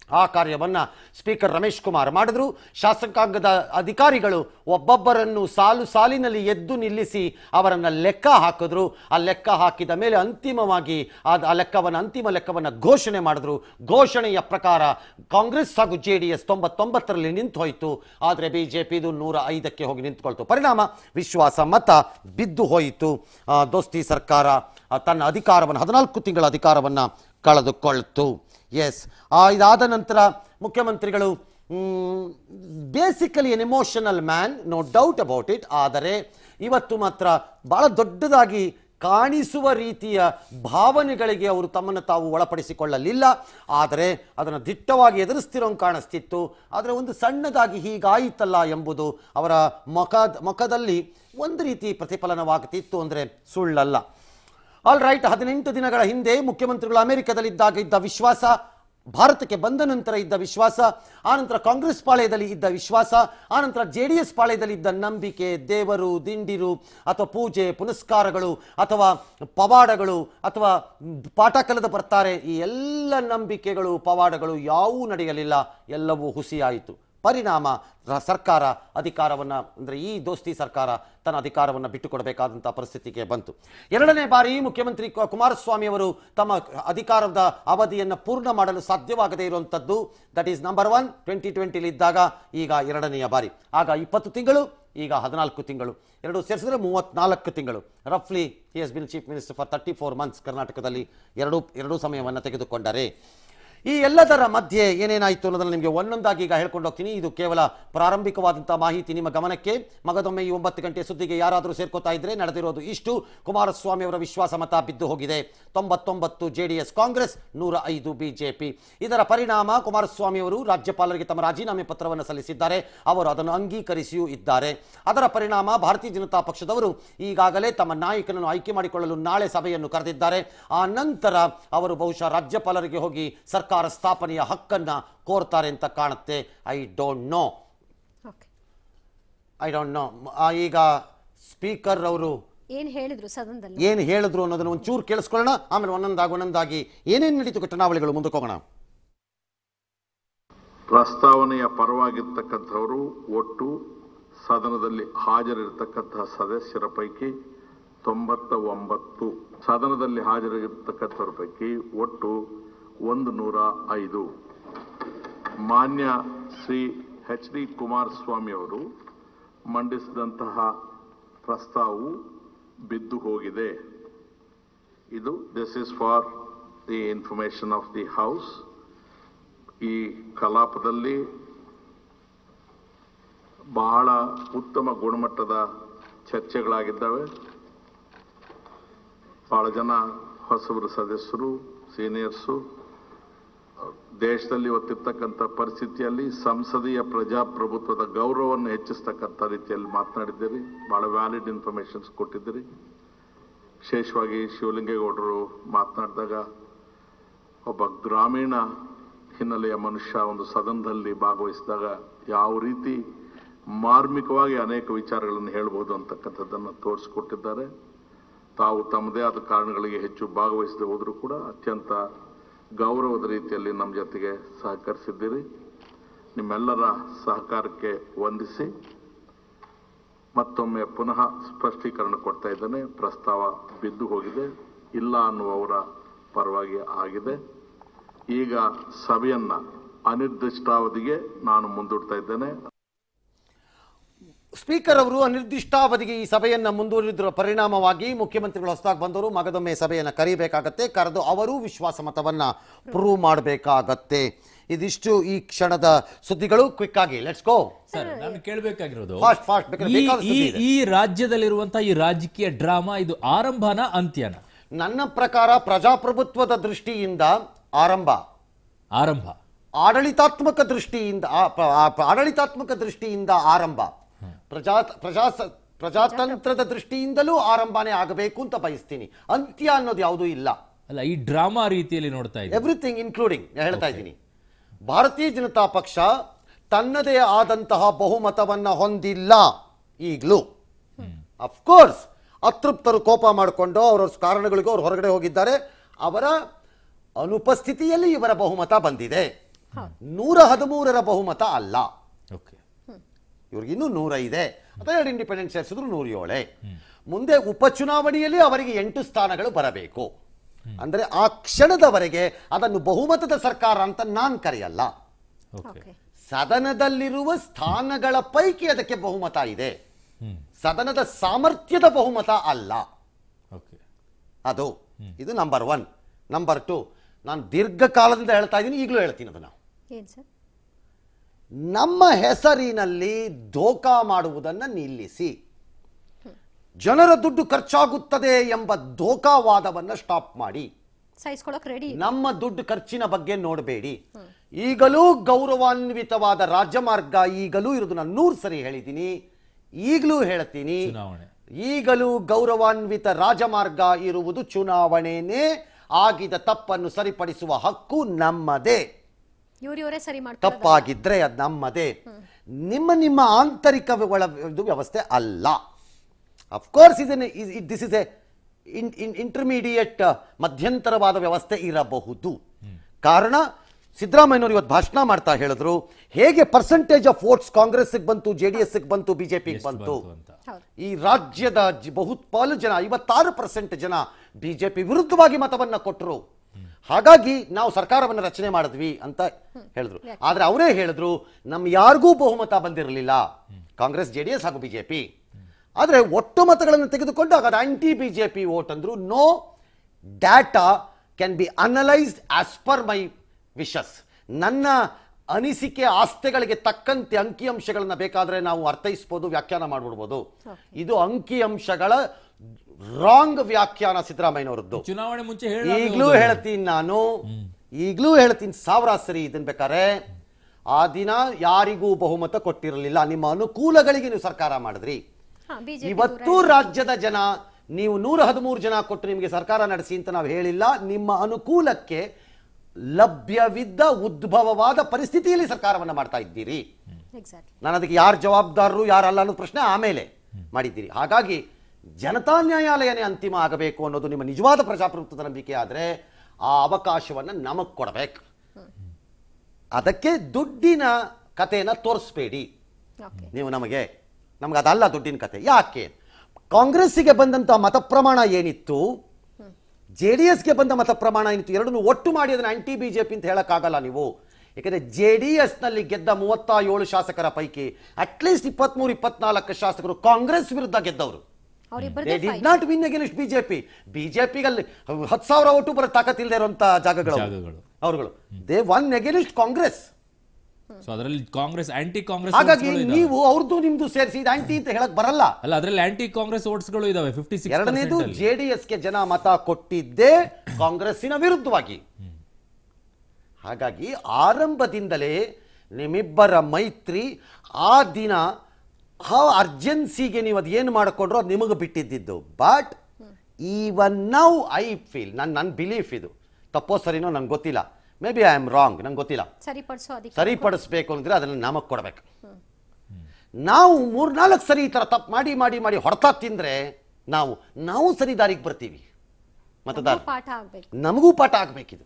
ಆ ಕಾರ್ಯವನ್ನ ಸ್ಪೀಕರ್ ರಮೇಶ್ ಕುಮಾರ್ ಮಾಡಿದ್ರು ಶಾಸಕಾಂಗದ ಅಧಿಕಾರಿಗಳು ಒಬ್ಬೊಬ್ಬರನ್ನು ಸಾಲು ಸಾಲಿನಲ್ಲಿ ಎದ್ದು ನಿಲ್ಲಿಸಿ ಅವರನ್ನ ಲೆಕ್ಕ ಹಾಕಿದ್ರು ಆ ಲೆಕ್ಕ ಹಾಕಿದ ಮೇಲೆ ಅಂತಿಮವಾಗಿ ಆ ಆ ಲೆಕ್ಕವನ್ನು ಅಂತಿಮ ಲೆಕ್ಕವನ್ನು ಘೋಷಣೆ ಮಾಡಿದ್ರು ಘೋಷಣೆಯ ಪ್ರಕಾರ ಕಾಂಗ್ರೆಸ್ ಹಾಗೂ ಜೆ ಡಿ ಎಸ್ ತೊಂಬತ್ತೊಂಬತ್ತರಲ್ಲಿ ನಿಂತು ಹೋಯಿತು ಆದರೆ ಬಿ ಜೆ ಪಿದು ನೂರ ಐದಕ್ಕೆ ಹೋಗಿ ನಿಂತ್ಕೊಳ್ತು ಪರಿಣಾಮ ವಿಶ್ವಾಸ ಮತ ಬಿದ್ದು ಹೋಯಿತು ಆ, ದೋಸ್ತಿ ಸರ್ಕಾರ ಆ, ತನ್ನ ಅಧಿಕಾರವನ್ನು ಹದಿನಾಲ್ಕು ತಿಂಗಳ ಅಧಿಕಾರವನ್ನು ಕಳೆದುಕೊಳ್ತು ಎಸ್ ಇದಾದ ನಂತರ ಮುಖ್ಯಮಂತ್ರಿಗಳು basically an emotional man no doubt about it ಆದರೆ ಇವತ್ತು ಮಾತ್ರ ಬಹಳ ದೊಡ್ಡದಾಗಿ ಕಾಣಿಸುವ ರೀತಿಯ ಭಾವನೆಗಳಿಗೆ ಅವರು ತಮ್ಮನ್ನು ತಾವು ಒಳಪಡಿಸಿಕೊಳ್ಳಲಿಲ್ಲ ಆದರೆ ಅದನ್ನು ದಿಟ್ಟವಾಗಿ ಎದುರಿಸ್ತಿರೋ ಕಾಣಿಸ್ತಿತ್ತು ಆದರೆ ಒಂದು ಸಣ್ಣದಾಗಿ ಹೀಗಾಯಿತಲ್ಲ ಎಂಬುದು ಅವರ ಮುಖ ಮುಖದಲ್ಲಿ ಒಂದು ರೀತಿ ಪ್ರತಿಫಲನವಾಗ್ತಿತ್ತು ಅಂದರೆ ಸುಳ್ಳಲ್ಲ ಆಲ್ ರೈಟ್ ಹದಿನೆಂಟು ದಿನಗಳ ಹಿಂದೆ ಮುಖ್ಯಮಂತ್ರಿಗಳು ಅಮೆರಿಕದಲ್ಲಿದ್ದಾಗ ಇದ್ದ ವಿಶ್ವಾಸ ಭಾರತಕ್ಕೆ ಬಂದ ನಂತರ ಇದ್ದ ವಿಶ್ವಾಸ ಆನಂತರ ಕಾಂಗ್ರೆಸ್ ಪಾಳೆಯದಲ್ಲಿ ಇದ್ದ ವಿಶ್ವಾಸ ಆನಂತರ ಜೆ ಡಿ ಎಸ್ ಪಾಳೆಯದಲ್ಲಿ ಇದ್ದ ನಂಬಿಕೆ ದೇವರು ದಿಂಡಿರು ಅಥವಾ ಪೂಜೆ ಪುನಸ್ಕಾರಗಳು ಅಥವಾ ಪವಾಡಗಳು ಅಥವಾ ಪಾಠ ಕಲಿದು ಬರ್ತಾರೆ ಈ ಎಲ್ಲ ನಂಬಿಕೆಗಳು ಪವಾಡಗಳು ಯಾವುವು ನಡೆಯಲಿಲ್ಲ ಎಲ್ಲವೂ ಹುಸಿಯಾಯಿತು ಪರಿಣಾಮ ರ- ಸರ್ಕಾರ ಅಧಿಕಾರವನ್ನು ಅಂದರೆ ಈ ದೋಸ್ತಿ ಸರ್ಕಾರ ತನ್ನ ಅಧಿಕಾರವನ್ನು ಬಿಟ್ಟುಕೊಡಬೇಕಾದಂಥ ಪರಿಸ್ಥಿತಿಗೆ ಬಂತು ಎರಡನೇ ಬಾರಿ ಮುಖ್ಯಮಂತ್ರಿ ಕು- ಕುಮಾರಸ್ವಾಮಿ ಅವರು ತಮ್ಮ ಅಧಿಕಾರದ ಅವಧಿಯನ್ನು ಪೂರ್ಣ ಮಾಡಲು ಸಾಧ್ಯವಾಗದೇ ಇರುವಂಥದ್ದು that is number one twenty ಟ್ವೆಂಟಿಲಿದ್ದಾಗ ಈಗ ಎರಡನೆಯ ಬಾರಿ ಆಗ ಇಪ್ಪತ್ತು ತಿಂಗಳು ಈಗ ಹದಿನಾಲ್ಕು ತಿಂಗಳು ಎರಡು ಸೇರಿಸಿದ್ರೆ ಮೂವತ್ನಾಲ್ಕು ತಿಂಗಳು ರಫ್ಲಿ he is been chief minister for thirty four months ಕರ್ನಾಟಕದಲ್ಲಿ ಎರಡೂ ಎರಡೂ ಸಮಯವನ್ನು ತೆಗೆದುಕೊಂಡರೆ ಈ ಎಲ್ಲದರ ಮಧ್ಯೆ ಏನೇನಾಯಿತು ಅನ್ನೋದನ್ನು ನಿಮಗೆ ಒಂದೊಂದಾಗಿ ಈಗ ಹೇಳ್ಕೊಂಡು ಹೋಗ್ತೀನಿ ಇದು ಕೇವಲ ಪ್ರಾರಂಭಿಕವಾದಂಥ ಮಾಹಿತಿ ನಿಮ್ಮ ಗಮನಕ್ಕೆ ಮಗದೊಮ್ಮೆ ಈ ಒಂಬತ್ತು ಗಂಟೆ ಸುದ್ದಿಗೆ ಯಾರಾದರೂ ಸೇರ್ಕೋತಾ ಇದ್ರೆ ನಡೆದಿರೋದು ಇಷ್ಟು ಕುಮಾರಸ್ವಾಮಿ ಅವರ ವಿಶ್ವಾಸ ಮತ ಬಿದ್ದು ಹೋಗಿದೆ ತೊಂಬತ್ತೊಂಬತ್ತು ಜೆ ಡಿ ಎಸ್ ಕಾಂಗ್ರೆಸ್ ನೂರ ಐದು ಬಿಜೆಪಿ ಇದರ ಪರಿಣಾಮ ಕುಮಾರಸ್ವಾಮಿ ಅವರು ರಾಜ್ಯಪಾಲರಿಗೆ ತಮ್ಮ ರಾಜೀನಾಮೆ ಪತ್ರವನ್ನು ಸಲ್ಲಿಸಿದ್ದಾರೆ ಅವರು ಅದನ್ನು ಅಂಗೀಕರಿಸಿಯೂ ಇದ್ದಾರೆ ಅದರ ಪರಿಣಾಮ ಭಾರತೀಯ ಜನತಾ ಪಕ್ಷದವರು ಈಗಾಗಲೇ ತಮ್ಮ ನಾಯಕನನ್ನು ಆಯ್ಕೆ ಮಾಡಿಕೊಳ್ಳಲು ನಾಳೆ ಸಭೆಯನ್ನು ಕರೆದಿದ್ದಾರೆ ಆ ನಂತರ ಅವರು ಬಹುಶಃ ರಾಜ್ಯಪಾಲರಿಗೆ ಹೋಗಿ ಸರ್ಕಾರ ಸ್ಥಾಪನೆಯ ಹಕ್ಕನ್ನ ಕೋರ್ತಾರೆ ಅಂತ ಕಾಣುತ್ತೆ I don't know okay I don't know ಈಗ ಸ್ಪೀಕರ್ ಅವರು ಏನ್ ಹೇಳಿದ್ರು ಸದನದಲ್ಲಿ ಏನು ಹೇಳಿದ್ರು ಅನ್ನೋದನ್ನ ಒಂಚೂರು ಕೇಳಿಸ್ಕೊಳ್ಳೋಣ ಆಮೇಲೆ ಒಂದೊಂದಾಗಿ ಒಂದೊಂದಾಗಿ ಏನೇನು ನಡೀತು ಘಟನಾವಳಿಗಳು ಮುಂದಕ್ಕೆ ಹೋಗೋಣ ಪ್ರಸ್ತಾವನೆಯ ಪರವಾಗಿರ್ತಕ್ಕಂಥವರು ಒಟ್ಟು ಸದನದಲ್ಲಿ ಹಾಜರಿರ್ತಕ್ಕಂತಹ ಸದಸ್ಯರ ಪೈಕಿ ತೊಂಬತ್ತ ಒಂಬತ್ತು ಸದನದಲ್ಲಿ ಹಾಜರಿರ್ತಕ್ಕಂಥವ್ರ ಪೈಕಿ ಒಟ್ಟು ಒಂದು ನೂರ ಐದು ಮಾನ್ಯ ಶ್ರೀ ಎಚ್ ಡಿ ಕುಮಾರಸ್ವಾಮಿ ಅವರು ಮಂಡಿಸಿದಂತಹ ಪ್ರಸ್ತಾವವು ಬಿದ್ದು ಹೋಗಿದೆ ಇದು this is for the information of the house ಈ ಕಲಾಪದಲ್ಲಿ ಬಹಳ ಉತ್ತಮ ಗುಣಮಟ್ಟದ ಚರ್ಚೆಗಳಾಗಿದ್ದಾವೆ ಬಹಳ ಜನ ಹೊಸಬರು ಸದಸ್ಯರು ಸೀನಿಯರ್ಸು ದೇಶದಲ್ಲಿ ಇವತ್ತಿರ್ತಕ್ಕಂಥ ಪರಿಸ್ಥಿತಿಯಲ್ಲಿ ಸಂಸದೀಯ ಪ್ರಜಾಪ್ರಭುತ್ವದ ಗೌರವವನ್ನು ಹೆಚ್ಚಿಸ್ತಕ್ಕಂಥ ರೀತಿಯಲ್ಲಿ ಮಾತನಾಡಿದ್ದೀರಿ ಬಹಳ ವ್ಯಾಲಿಡ್ ಇನ್ಫಾರ್ಮೇಶನ್ಸ್ ಕೊಟ್ಟಿದ್ದೀರಿ ವಿಶೇಷವಾಗಿ ಶಿವಲಿಂಗೇಗೌಡರು ಮಾತನಾಡಿದಾಗ ಒಬ್ಬ ಗ್ರಾಮೀಣ ಹಿನ್ನೆಲೆಯ ಮನುಷ್ಯ ಒಂದು ಸದನದಲ್ಲಿ ಭಾಗವಹಿಸಿದಾಗ ಯಾವ ರೀತಿ ಮಾರ್ಮಿಕವಾಗಿ ಅನೇಕ ವಿಚಾರಗಳನ್ನು ಹೇಳ್ಬೋದು ಅಂತಕ್ಕಂಥದ್ದನ್ನು ತೋರಿಸಿಕೊಟ್ಟಿದ್ದಾರೆ ತಾವು ತಮ್ಮದೇ ಆದ ಕಾರಣಗಳಿಗೆ ಹೆಚ್ಚು ಭಾಗವಹಿಸದೆ ಹೋದರೂ ಕೂಡ ಅತ್ಯಂತ ಗೌರವದ ರೀತಿಯಲ್ಲಿ ನಮ್ಮ ಜೊತೆಗೆ ಸಹಕರಿಸಿದ್ದೀರಿ ನಿಮ್ಮೆಲ್ಲರ ಸಹಕಾರಕ್ಕೆ ವಂದಿಸಿ ಮತ್ತೊಮ್ಮೆ ಪುನಃ ಸ್ಪಷ್ಟೀಕರಣ ಕೊಡ್ತಾ ಇದ್ದೇನೆ ಪ್ರಸ್ತಾವ ಬಿದ್ದು ಹೋಗಿದೆ ಇಲ್ಲ ಅನ್ನುವವರ ಪರವಾಗಿ ಆಗಿದೆ ಈಗ ಸಭೆಯನ್ನ ಅನಿರ್ದಿಷ್ಟಾವಧಿಗೆ ನಾನು ಮುಂದೂಡ್ತಾ ಇದ್ದೇನೆ ಸ್ಪೀಕರ್ ಅವರು ಅನಿರ್ದಿಷ್ಟಾವಧಿಗೆ ಈ ಸಭೆಯನ್ನು ಮುಂದುವರಿದ್ರ ಪರಿಣಾಮವಾಗಿ ಮುಖ್ಯಮಂತ್ರಿಗಳು ಹೊಸದಾಗಿ ಬಂದವರು ಮಗದೊಮ್ಮೆ ಸಭೆಯನ್ನು ಕರೀಬೇಕಾಗತ್ತೆ ಕರೆದು ಅವರು ವಿಶ್ವಾಸ ಮತವನ್ನ ಪ್ರೂವ್ ಮಾಡಬೇಕಾಗತ್ತೆ ಇದಿಷ್ಟು ಈ ಕ್ಷಣದ ಸುದ್ದಿಗಳು ಕ್ವಿಕ್ ಆಗಿ ಲೆಟ್ಸ್ ಗೋ ಸರ್ ನಾನು ಕೇಳಬೇಕಾಗಿರೋದು Fast, fast, ಬೇಕಾದ್ರೆ ಈ ಬೇಕಾದ ಈ ಸುದ್ದಿ ಇದೆ. ಈ ರಾಜ್ಯದಲ್ಲಿರುವಂತಹ ಈ ರಾಜಕೀಯ ಡ್ರಾಮಾ ಇದು ಆರಂಭನ ಅಂತ್ಯನ ನನ್ನ ಪ್ರಕಾರ ಪ್ರಜಾಪ್ರಭುತ್ವದ ದೃಷ್ಟಿಯಿಂದ ಆರಂಭ ಆರಂಭ ಆಡಳಿತಾತ್ಮಕ ದೃಷ್ಟಿಯಿಂದ ಆ- ಪ- ಆ- ಪ- ಆಡಳಿತಾತ್ಮಕ ದೃಷ್ಟಿಯಿಂದ ಆರಂಭ ಪ್ರಜಾ ಪ್ರಜಾ ಪ್ರಜಾತಂತ್ರದ ದೃಷ್ಟಿಯಿಂದಲೂ ಆರಂಭನೇ ಆಗಬೇಕು ಅಂತ ಬಯಸ್ತೀನಿ ಅಂತ್ಯ ಅನ್ನೋದು ಯಾವುದೂ ಇಲ್ಲ ಅಲ್ಲ ಈ ಡ್ರಾಮಾ ರೀತಿಯಲ್ಲಿ ನೋಡ್ತಾ ಇದ್ದೀವಿ ಎವ್ರಿಥಿಂಗ್ ಇನ್ಕ್ಲೂಡಿಂಗ್ ಹೇಳ್ತಾ ಇದ್ದೀನಿ ಭಾರತೀಯ ಜನತಾ ಪಕ್ಷ ತನ್ನದೇ ಆದಂತಹ ಬಹುಮತವನ್ನ ಹೊಂದಿಲ್ಲ ಈಗಲೂ ಅಫ್ಕೋರ್ಸ್ ಅತೃಪ್ತರು ಕೋಪ ಮಾಡಿಕೊಂಡು ಅವರ ಕಾರಣಗಳಿಗೂ ಅವ್ರು ಹೊರಗಡೆ ಹೋಗಿದ್ದಾರೆ ಅವರ ಅನುಪಸ್ಥಿತಿಯಲ್ಲಿ ಇವರ ಬಹುಮತ ಬಂದಿದೆ ನೂರ ಹದಿಮೂರರ ಬಹುಮತ ಅಲ್ಲ ಓಕೆ ಇವ್ರಿಗೆ ಇನ್ನೂ ನೂರ ಇದೆ ಅಥವಾ ಎರಡು ಇಂಡಿಪೆಂಡೆಂಟ್ ಸೇರಿಸಿದ್ರು ನೂರ ಏಳೆ ಮುಂದೆ ಉಪಚುನಾವಣೆಯಲ್ಲಿ ಅವರಿಗೆ ಎಂಟು ಸ್ಥಾನಗಳು ಬರಬೇಕು ಅಂದ್ರೆ ಆ ಕ್ಷಣದವರೆಗೆ ಅದನ್ನು ಬಹುಮತದ ಸರ್ಕಾರ ಅಂತ ನಾನು ಕರೆಯಲ್ಲ ಓಕೆ ಓಕೆ ಸದನದಲ್ಲಿರುವ ಸ್ಥಾನಗಳ ಪೈಕಿ ಅದಕ್ಕೆ ಬಹುಮತ ಇದೆ ಹ್ಮ್ ಸದನದ ಸಾಮರ್ಥ್ಯದ ಬಹುಮತ ಅಲ್ಲ ಓಕೆ ಅದು ಇದು ನಂಬರ್ ಒನ್ ನಂಬರ್ ಟು ನಾನು ದೀರ್ಘಕಾಲದಿಂದ ಹೇಳ್ತಾ ಇದ್ದೀನಿ ಈಗಲೂ ಹೇಳ್ತೀನಿ ಅದನ್ನು ಏನ್ ಸರ್ ನಮ್ಮ ಹೆಸರಿನಲ್ಲಿ ಧೋಕಾ ಮಾಡುವುದನ್ನು ನಿಲ್ಲಿಸಿ ಜನರ ದುಡ್ಡು ಖರ್ಚಾಗುತ್ತದೆ ಎಂಬ ಧೋಕಾವಾದವನ್ನು ಸ್ಟಾಪ್ ಮಾಡಿ ಸಹಿಸ್ಕೊಳಕ್ ರೆಡಿ ನಮ್ಮ ದುಡ್ಡು ಖರ್ಚಿನ ಬಗ್ಗೆ ನೋಡಬೇಡಿ ಈಗಲೂ ಗೌರವಾನ್ವಿತವಾದ ರಾಜಮಾರ್ಗ ಈಗಲೂ ಇರೋದು ನಾನು ನೂರು ಸರಿ ಹೇಳಿದ್ದೀನಿ ಈಗಲೂ ಹೇಳ್ತೀನಿ ಚುನಾವಣೆ ಈಗಲೂ ಗೌರವಾನ್ವಿತ ರಾಜಮಾರ್ಗ ಇರುವುದು ಚುನಾವಣೆನೇ ಆಗಿದ ತಪ್ಪನ್ನು ಸರಿಪಡಿಸುವ ಹಕ್ಕು ನಮ್ಮದೇ ಇವ್ರು ಇವರೇ ಸರಿ ಮಾಡ್ತಾರೆ ತಪ್ಪಾಗಿದ್ರೆ ಅದು ನಮ್ಮದೇ ನಿಮ್ಮ ನಿಮ್ಮ ಆಂತರಿಕ ಒಳ ಇದು ವ್ಯವಸ್ಥೆ ಅಲ್ಲ ಅಫ್ಕೋರ್ಸ್ ಇದನ್ನು ದಿಸ್ ಇಸ್ ಎ ಇಂಟರ್ಮೀಡಿಯೇಟ್ ಮಧ್ಯಂತರವಾದ ವ್ಯವಸ್ಥೆ ಇರಬಹುದು ಕಾರಣ ಸಿದ್ದರಾಮಯ್ಯನವರು ಇವತ್ತು ಭಾಷಣ ಮಾಡ್ತಾ ಹೇಳಿದ್ರು ಹೇಗೆ ಪರ್ಸೆಂಟೇಜ್ ಆಫ್ ವೋಟ್ಸ್ ಕಾಂಗ್ರೆಸ್ಗೆ ಬಂತು ಜೆ ಡಿ ಎಸ್ಗೆ ಬಂತು ಬಿಜೆಪಿಗೆ ಎಷ್ಟು ಬಂತು ಬಂತು ಅಂತ ಹೌದು ಈ ರಾಜ್ಯದ ಜ- ಬಹುಪಾಲು ಜನ ಐವತ್ತಾರು ಪರ್ಸೆಂಟ್ ಜನ ಬಿಜೆಪಿ ವಿರುದ್ಧವಾಗಿ ಮತವನ್ನ ಕೊಟ್ಟರು ಹಾಗಾಗಿ ನಾವು ಸರ್ಕಾರವನ್ನು ರಚನೆ ಮಾಡಿದ್ವಿ ಅಂತ ಹೇಳಿದ್ರು ಆದ್ರೆ ಅವರೇ ಹೇಳಿದ್ರು ನಮ್ ಯಾರಿಗೂ ಬಹುಮತ ಬಂದಿರಲಿಲ್ಲ ಕಾಂಗ್ರೆಸ್ ಜೆ ಡಿ ಎಸ್ ಹಾಗೂ ಬಿಜೆಪಿ ಆದ್ರೆ ಒಟ್ಟು ಮತಗಳನ್ನು ತೆಗೆದುಕೊಂಡು ಆಗ ಆಂಟಿ ಬಿಜೆಪಿ ವೋಟ್ ಅಂದ್ರು no data can be analysed as per my wishes ನನ್ನ ಅನಿಸಿಕೆ ಆಸ್ತೆಗಳಿಗೆ ತಕ್ಕಂತೆ ಅಂಕಿಅಂಶಗಳನ್ನ ಬೇಕಾದ್ರೆ ನಾವು ಅರ್ಥೈಸ್ಬೋದು ವ್ಯಾಖ್ಯಾನ ಮಾಡ್ಬಿಡ್ಬೋದು ಇದು ಅಂಕಿಅಂಶಗಳ ರಾಂಗ್ ವ್ಯಾಖ್ಯಾನ ಸಿದ್ದರಾಮಯ್ಯನವರದ್ದು ಚುನಾವಣೆ ಮುಂಚೆ ಈಗಲೂ ಹೇಳ ಹೇಳ್ತೀನಿ ನಾನು ಈಗಲೂ ಹೇಳ್ತೀನಿ ಸಾವಿರ ಸರಿ ಇದನ್ ಬೇಕಾರೆ ಆ ದಿನ ಯಾರಿಗೂ ಬಹುಮತ ಕೊಟ್ಟಿರಲಿಲ್ಲ ನಿಮ್ಮ ಅನುಕೂಲಗಳಿಗೆ ನೀವು ಸರ್ಕಾರ ಮಾಡಿದ್ರಿ ಹಾ ಬಿಜೆಪಿ ಇವತ್ತು ರಾಜ್ಯದ ಜನ ನೀವು ನೂರ ಹದಿಮೂರು ಜನ ಕೊಟ್ಟು ನಿಮಗೆ ಸರ್ಕಾರ ನಡೆಸಿ ಅಂತ ನಾವು ಹೇಳಿಲ್ಲ ನಿಮ್ಮ ಅನುಕೂಲಕ್ಕೆ ಲಭ್ಯವಿದ್ದ ಉದ್ಭವವಾದ ಪರಿಸ್ಥಿತಿಯಲ್ಲಿ ಸರ್ಕಾರವನ್ನು ಮಾಡ್ತಾ ಇದ್ದೀರಿ ಎಕ್ಸಾಕ್ಟ್ಲಿ ನಾನು ಅದಕ್ಕೆ ಯಾರು ಜವಾಬ್ದಾರರು ಯಾರಲ್ಲ ಅನ್ನೋ ಪ್ರಶ್ನೆ ಆಮೇಲೆ ಮಾಡಿದ್ದೀರಿ ಹಾಗಾಗಿ ಜನತಾ ನ್ಯಾಯಾಲಯನೇ ಅಂತಿಮ ಆಗಬೇಕು ಅನ್ನೋದು ನಿಮ್ಮ ನಿಜವಾದ ಪ್ರಜಾಪ್ರಭುತ್ವದ ನಂಬಿಕೆ ಆದರೆ ಆ ಅವಕಾಶವನ್ನು ನಮಗೆ ಕೊಡಬೇಕು ಅದಕ್ಕೆ ದುಡ್ಡಿನ ಕಥೆನ ತೋರಿಸ್ಬೇಡಿ ಓಕೆ ನೀವು ನಮಗೆ ನಮ್ಗೆ ಅದಲ್ಲ ದುಡ್ಡಿನ ಕತೆ ಯಾಕೆ ಕಾಂಗ್ರೆಸ್ಸಿಗೆ ಬಂದಂಥ ಮತ ಪ್ರಮಾಣ ಏನಿತ್ತು ಜೆ ಡಿ ಎಸ್ಗೆ ಬಂದ ಮತ ಪ್ರಮಾಣ ಏನಿತ್ತು ಎರಡನ್ನು ಒಟ್ಟು ಮಾಡಿ ಅದನ್ನು ಆಂಟಿ ಬಿ ಜೆ ಪಿ ಅಂತ ಹೇಳಕ್ಕಾಗಲ್ಲ ನೀವು ಯಾಕಂದ್ರೆ ಜೆ ಡಿ ಎಸ್ನಲ್ಲಿ ಗೆದ್ದ ಮೂವತ್ತ ಏಳು ಶಾಸಕರ ಪೈಕಿ ಅಟ್ಲೀಸ್ಟ್ ಇಪ್ಪತ್ಮೂರು ಇಪ್ಪತ್ನಾಲ್ಕು ಶಾಸಕರು ಕಾಂಗ್ರೆಸ್ ವಿರುದ್ಧ ಗೆದ್ದವರು ದೇ ಅವರಿಬ್ಬರದೇ did not win against BJP ಬಿಜೆಪಿಗಲ್ಲಿ ಹತ್ತು ಸಾವಿರ ಓಟು ಬರೋ ತಾಕತ್ ಇಲ್ಲದೆ ಇರುವಂತ ಜಾಗಗಳು ಅವು. ಜಾಗಗಳು. ಅವರುಗಳು they won against Congress so ಅದರಲ್ಲಿ ಕಾಂಗ್ರೆಸ್ ಆಂಟಿ ಕಾಂಗ್ರೆಸ್ ಹಾಗಾಗಿ votes ಗಳು ಇದಾವೆ. ನೀವು ಅವ್ರದ್ದು ನಿಮ್ದು ಸೇರಿಸಿ ಇದು ಆಂಟಿ ಅಂತ ಹೇಳಕ್ ಬರಲ್ಲ ಅಲ್ಲ ಅದರಲ್ಲಿ ಆಂಟಿ ಕಾಂಗ್ರೆಸ್ ವೋಟ್ಸ್ಗಳು ಇದಾವೆ ಫಿಫ್ಟಿ ಎರಡನೇದು ಸಿಕ್ಸ್ ಜೆ ಡಿ ಎಸ್ಗೆ ಜನ ಮತ ಕೊಟ್ಟಿದ್ದೇ ಕಾಂಗ್ರೆಸ್ಸಿನ ವಿರುದ್ಧವಾಗಿ ಹಾಗಾಗಿ ಆರಂಭದಿಂದಲೇ ನಿಮ್ಮಿಬ್ಬರ ಮೈತ್ರಿ ಆ ದಿನ ಆ ಅರ್ಜೆನ್ಸಿಗೆ ನೀವು ಅದು ಏನು ಮಾಡಿಕೊಂಡ್ರು ಅದು ನಿಮಗೆ ಬಿಟ್ಟಿದ್ದಿದ್ದು but even now I feel ನನ್ನ ನನ್ನ ಬಿಲೀಫ್ ಇದು ತಪ್ಪೋ ಸರಿನೋ ನಂಗೆ ಗೊತ್ತಿಲ್ಲ maybe I am wrong ನಂಗೆ ಗೊತ್ತಿಲ್ಲ ಸರಿಪಡಿಸೋ ಅದಕ್ಕೆ ಸರಿಪಡಿಸ್ಬೇಕು ಅಂದ್ರೆ ಅದನ್ನು ನಮಗೆ ಕೊಡಬೇಕು ನಾವು ಮೂರ್ನಾಲ್ಕು ಸರಿ ಈ ಥರ ತಪ್ಪು ಮಾಡಿ ಮಾಡಿ ಮಾಡಿ ಹೊಡೆತ ತಿಂದ್ರೆ ನಾವು ನಾವು ಸರಿ ದಾರಿಗೆ ಬರ್ತೀವಿ ಮತದಾರ ಪಾಠ ಆಗ್ಬೇಕು ನಮಗೂ ಪಾಠ ಆಗ್ಬೇಕಿದು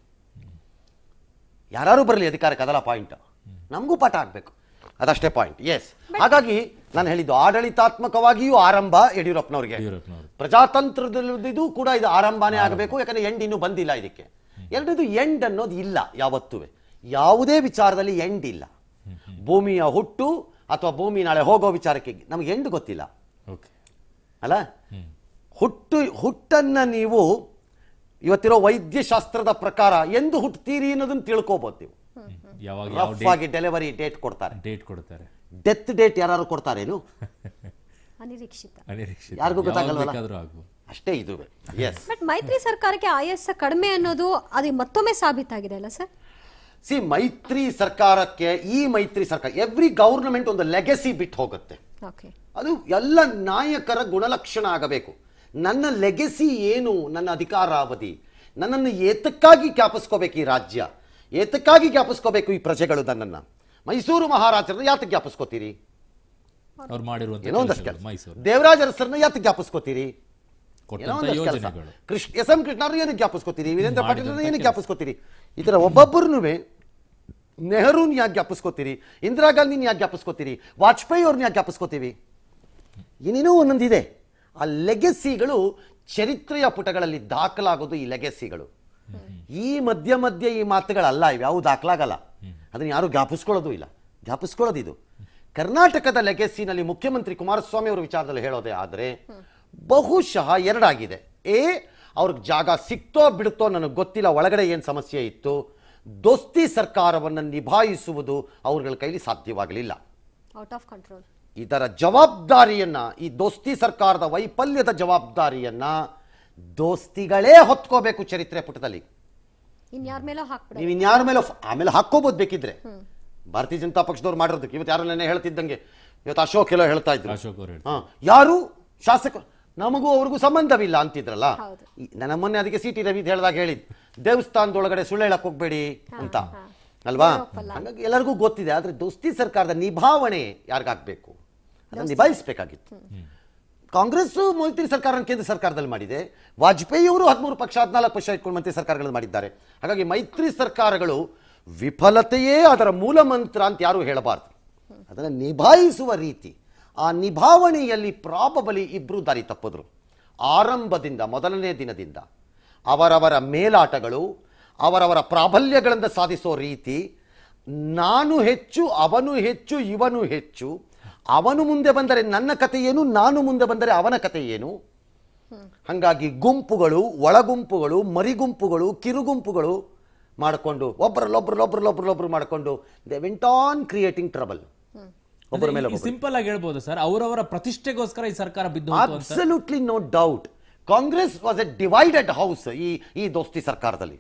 ಯಾರು ಬರಲಿ ಅಧಿಕಾರಕ್ಕೆ ಅದಲ್ಲ ಪಾಯಿಂಟ್ ನಮಗೂ ಪಾಠ ಆಗಬೇಕು ಅದಷ್ಟೇ ಪಾಯಿಂಟ್ ಎಸ್ ಹಾಗಾಗಿ ನಾನು ಹೇಳಿದ್ದು ಆಡಳಿತಾತ್ಮಕವಾಗಿಯೂ ಆರಂಭ ಯಡಿಯೂರಪ್ಪನವ್ರಿಗೆ ಯಡಿಯೂರಪ್ಪನವರು ಪ್ರಜಾತಂತ್ರದಲ್ಲಿದ್ದು ಕೂಡ ಇದು ಆರಂಭನೇ ಆಗಬೇಕು ಯಾಕಂದ್ರೆ ಎಂಡ್ ಇನ್ನೂ ಬಂದಿಲ್ಲ ಇದಕ್ಕೆ ಎರಡನೇದು ಎಂಡ್ ಅನ್ನೋದು ಇಲ್ಲ ಯಾವತ್ತೂ ಯಾವುದೇ ವಿಚಾರದಲ್ಲಿ ಎಂಡ್ ಇಲ್ಲ ಭೂಮಿಯ ಹುಟ್ಟು ಅಥವಾ ಭೂಮಿ ನಾಳೆ ಹೋಗೋ ವಿಚಾರಕ್ಕೆ ನಮಗೆ ಎಂಡ್ ಗೊತ್ತಿಲ್ಲ ಓಕೆ ಅಲ್ಲ ಹುಟ್ಟು ಹುಟ್ಟನ್ನ ನೀವು ಇವತ್ತಿರೋ ವೈದ್ಯಶಾಸ್ತ್ರದ ಪ್ರಕಾರ ಎಂದು ಹುಟ್ಟುತ್ತೀರಿ ಅನ್ನೋದನ್ನ ತಿಳ್ಕೊಬೋದು ನೀವು ಯಾವಾಗ ಯಾವ ರಫ್ ಆಗಿ ಡೆಲಿವರಿ ಡೇಟ್ ಕೊಡ್ತಾರೆ ಡೇಟ್ ಕೊಡ್ತಾರೆ ಡೆತ್ ಡೇಟ್ ಯಾರು ಕೊಡ್ತಾರೇನು ಅನಿರೀಕ್ಷಿತ ಅನಿರೀಕ್ಷಿತ ಯಾರಿಗೂ ಯಾವಾಗ ಗೊತ್ತಾಗಲ್ವಲ್ಲ? ಬೇಕಾದ್ರೂ ಆಗ್ಬೋದು ಅಷ್ಟೇ ಇದು ಎಸ್ ಬಟ್ ಮೈತ್ರಿ ಸರ್ಕಾರಕ್ಕೆ ಆಯಸ್ಸ ಕಡಿಮೆ ಅನ್ನೋದು ಅದು ಮತ್ತೊಮ್ಮೆ ಸಾಬೀತಾಗಿದೆ ಅಲ್ಲ ಸರ್ ಸಿ ಮೈತ್ರಿ ಸರ್ಕಾರಕ್ಕೆ ಈ ಮೈತ್ರಿ ಸರ್ಕಾರ ಎವ್ರಿ ಗೌರ್ನಮೆಂಟ್ ಒಂದು ಲೆಗೆಸಿ ಬಿಟ್ಟು ಹೋಗುತ್ತೆ ಓಕೆ ಅದು ಎಲ್ಲ ನಾಯಕರ ಗುಣಲಕ್ಷಣ ಆಗಬೇಕು ನನ್ನ ಲೆಗೆಸಿ ಏನು ನನ್ನ ಅಧಿಕಾರಾವಧಿ ನನ್ನನ್ನು ಏತಕ್ಕಾಗಿ ಜ್ಞಾಪಿಸ್ಕೋಬೇಕು ಈ ರಾಜ್ಯ ಏತಕ್ಕಾಗಿ ಜ್ಞಾಪಿಸ್ಕೋಬೇಕು ಈ ಪ್ರಜೆಗಳು ನನ್ನನ್ನು ಮೈಸೂರು ಮಹಾರಾಜರನ್ನ ಯಾತಕ್ಕೆ ಜ್ಞಾಪಿಸ್ಕೋತೀರಿ ಅವ್ರು ಮಾಡಿರುವಂತ ಏನೋ ಒಂದಷ್ಟು ಕೆಲ್ಸಗಳು, ಕೆಲಸ ಮೈಸೂರು ದೇವರಾಜ ಅರಸರನ್ನ ಯಾತಕ್ಕೆ ಜ್ಞಾಪಿಸ್ಕೋತೀರಿ ಏನೋ ಕೊಟ್ಟಂತ ಒಂದಷ್ಟು ಕೆಲಸ ಯೋಜನೆಗಳು ಕೃಷ್ಣ ಎಸ್ ಎಂ ಕೃಷ್ಣವ್ರನ್ನ ಏನಕ್ಕೆ ಜ್ಞಾಪಿಸ್ಕೋತೀರಿ ವೀರೇಂದ್ರ ಪಾಟೀಲ್ ಮಾಡಿದಂಥ ಏನಕ್ಕೆ ಜ್ಞಾಪಿಸ್ಕೋತೀರಿ ಈ ಥರ ಒಬ್ಬೊಬ್ಬರನ್ನು ನೆಹರೂನ್ ಯಾಕೆ ಜ್ಞಾಪಿಸ್ಕೋತೀರಿ ಇಂದಿರಾ ಗಾಂಧಿನ ಯಾಕೆ ಜ್ಞಾಪಿಸ್ಕೋತೀರಿ ವಾಜಪೇಯಿ ಅವ್ರನ್ನ ಯಾಕೆ ಜ್ಞಾಪಿಸ್ಕೋತೀವಿ ಏನೇನೋ ಒಂದೊಂದಿದೆ ಆ ಲೆಗೆಸಿಗಳು ಚರಿತ್ರೆಯ ಪುಟಗಳಲ್ಲಿ ದಾಖಲಾಗೋದು ಈ ಲೆಗೆಸಿಗಳು ಈ ಮಧ್ಯ ಮಧ್ಯೆ ಈ ಮಾತುಗಳಲ್ಲ ಇವ್ಯಾವು ದಾಖಲಾಗಲ್ಲ ಅದನ್ನ ಯಾರು ಜ್ಞಾಪಿಸ್ಕೊಳ್ಳೋದು ಇಲ್ಲ ಜ್ಞಾಪಿಸ್ಕೊಳ್ಳೋದು ಇದು ಕರ್ನಾಟಕದ ಲೆಗೆಸಿನಲ್ಲಿ ಮುಖ್ಯಮಂತ್ರಿ ಕುಮಾರಸ್ವಾಮಿ ಅವರ ವಿಚಾರದಲ್ಲಿ ಹೇಳೋದೇ ಆದರೆ ಬಹುಶಃ ಎರಡಾಗಿದೆ ಎ ಅವ್ರಿಗೆ ಜಾಗ ಸಿಕ್ತೋ ಬಿಡುತ್ತೋ ನನಗೆ ಗೊತ್ತಿಲ್ಲ ಒಳಗಡೆ ಏನು ಸಮಸ್ಯೆ ಇತ್ತು ದೋಸ್ತಿ ಸರ್ಕಾರವನ್ನು ನಿಭಾಯಿಸುವುದು ಅವ್ರಗಳ ಕೈಲಿ ಸಾಧ್ಯವಾಗಲಿಲ್ಲ ಔಟ್ ಆಫ್ ಕಂಟ್ರೋಲ್ ಇದರ ಜವಾಬ್ದಾರಿಯನ್ನ ಈ ದೋಸ್ತಿ ಸರ್ಕಾರದ ವೈಫಲ್ಯದ ಜವಾಬ್ದಾರಿಯನ್ನ ದೋಸ್ತಿಗಳೇ ಹೊತ್ಕೋಬೇಕು ಚರಿತ್ರೆ ಪುಟದಲ್ಲಿ ಇನ್ಯಾರ ಮೇಲೋ ಹಾಕ್ಬಿಡ ನೀವು ಇನ್ಯಾರ ಮೇಲೆ ಫ್- ಆಮೇಲೆ ಹಾಕೋಬೋದು ಬೇಕಿದ್ರೆ ಭಾರತೀಯ ಜನತಾ ಪಕ್ಷದವ್ರು ಮಾಡಿರೋದಕ್ಕೆ ಇವತ್ತು ಯಾರೋ ನೆನ್ನೆ ಹೇಳ್ತಿದ್ದಂಗೆ ಇವತ್ತು ಅಶೋಕ್ ಎಲ್ಲೋ ಹೇಳ್ತಾ ಇದ್ರು ಅಶೋಕ್ ಅವ್ರು ಹೇಳಿ ಹಾ ಯಾರು ಶಾಸಕ ನಮಗೂ ಅವ್ರಿಗೂ ಸಂಬಂಧವಿಲ್ಲ ಅಂತಿದ್ರಲ್ಲ ಹೌದು. ಈ- ನನ್ನ ಮೊನ್ನೆ ಅದಕ್ಕೆ ಸಿ ಟಿ ರವಿ ಹೇಳಿದಾಗ ಹೇಳಿದ್ ದೇವಸ್ಥಾನದೊಳಗಡೆ ಸುಳ್ಳು ಹೇಳಕ್ ಹೋಗ್ಬೇಡಿ ಅಂತ ಅಲ್ವಾ ಹಂಗಾಗಿ ಎಲ್ಲರಿಗೂ ಗೊತ್ತಿದೆ ಆದ್ರೆ ದೋಸ್ತಿ ಸರ್ಕಾರದ ನಿಭಾವಣೆ ಯಾರಿಗಾಗಬೇಕು ಅದನ್ನು ನಿಭಾಯಿಸಬೇಕಾಗಿತ್ತು ಕಾಂಗ್ರೆಸ್ ಮೈತ್ರಿ ಸರ್ಕಾರ ಕೇಂದ್ರ ಸರ್ಕಾರದಲ್ಲಿ ಮಾಡಿದೆ ವಾಜಪೇಯಿ ಅವರು ಹದಿಮೂರು ಪಕ್ಷ ಹದಿನಾಲ್ಕು ಪಕ್ಷ ಇಟ್ಕೊಂಡು ಮಂತ್ರಿ ಸರ್ಕಾರಗಳನ್ನು ಮಾಡಿದ್ದಾರೆ ಹಾಗಾಗಿ ಮೈತ್ರಿ ಸರ್ಕಾರಗಳು ವಿಫಲತೆಯೇ ಅದರ ಮೂಲ ಮಂತ್ರ ಅಂತ ಯಾರೂ ಹೇಳಬಾರ್ದು ಅದನ್ನು ನಿಭಾಯಿಸುವ ರೀತಿ ಆ ನಿಭಾವಣೆಯಲ್ಲಿ ಪ್ರಾಬಬಲಿ ಇಬ್ಬರು ದಾರಿ ತಪ್ಪಿದ್ರು ಆರಂಭದಿಂದ ಮೊದಲನೇ ದಿನದಿಂದ ಅವರವರ ಮೇಲಾಟಗಳು ಅವರವರ ಪ್ರಾಬಲ್ಯಗಳಿಂದ ಸಾಧಿಸೋ ರೀತಿ ನಾನು ಹೆಚ್ಚು ಅವನು ಹೆಚ್ಚು ಇವನು ಹೆಚ್ಚು ಅವನು ಮುಂದೆ ಬಂದರೆ ನನ್ನ ಕತೆ ಏನು ನಾನು ಮುಂದೆ ಬಂದರೆ ಅವನ ಕತೆ ಏನು ಹಾಗಾಗಿ ಗುಂಪುಗಳು ಒಳಗುಂಪುಗಳು ಮರಿಗುಂಪುಗಳು ಕಿರುಗುಂಪುಗಳು ಮಾಡಿಕೊಂಡು ಒಬ್ಬರಲ್ಲೊಬ್ರಲ್ಲೊಬ್ರಲ್ಲೊಬ್ರಲ್ಲೊಬ್ರು ಮಾಡಿಕೊಂಡು they went on creating trouble ಒಬ್ಬರ ಮೇಲೆ ಒಬ್ಬರು ಸಿಂಪಲ್ ಆಗಿ ಹೇಳ್ಬೋದು ಸರ್ ಅವರವರ ಪ್ರತಿಷ್ಠೆಗೋಸ್ಕರ ಈ ಸರ್ಕಾರ ಬಿದ್ದು ಹೋಯ್ತು ಅಂತ absolutely no doubt Congress was a divided house ಈ ಈ ದೋಸ್ತಿ ಸರ್ಕಾರದಲ್ಲಿ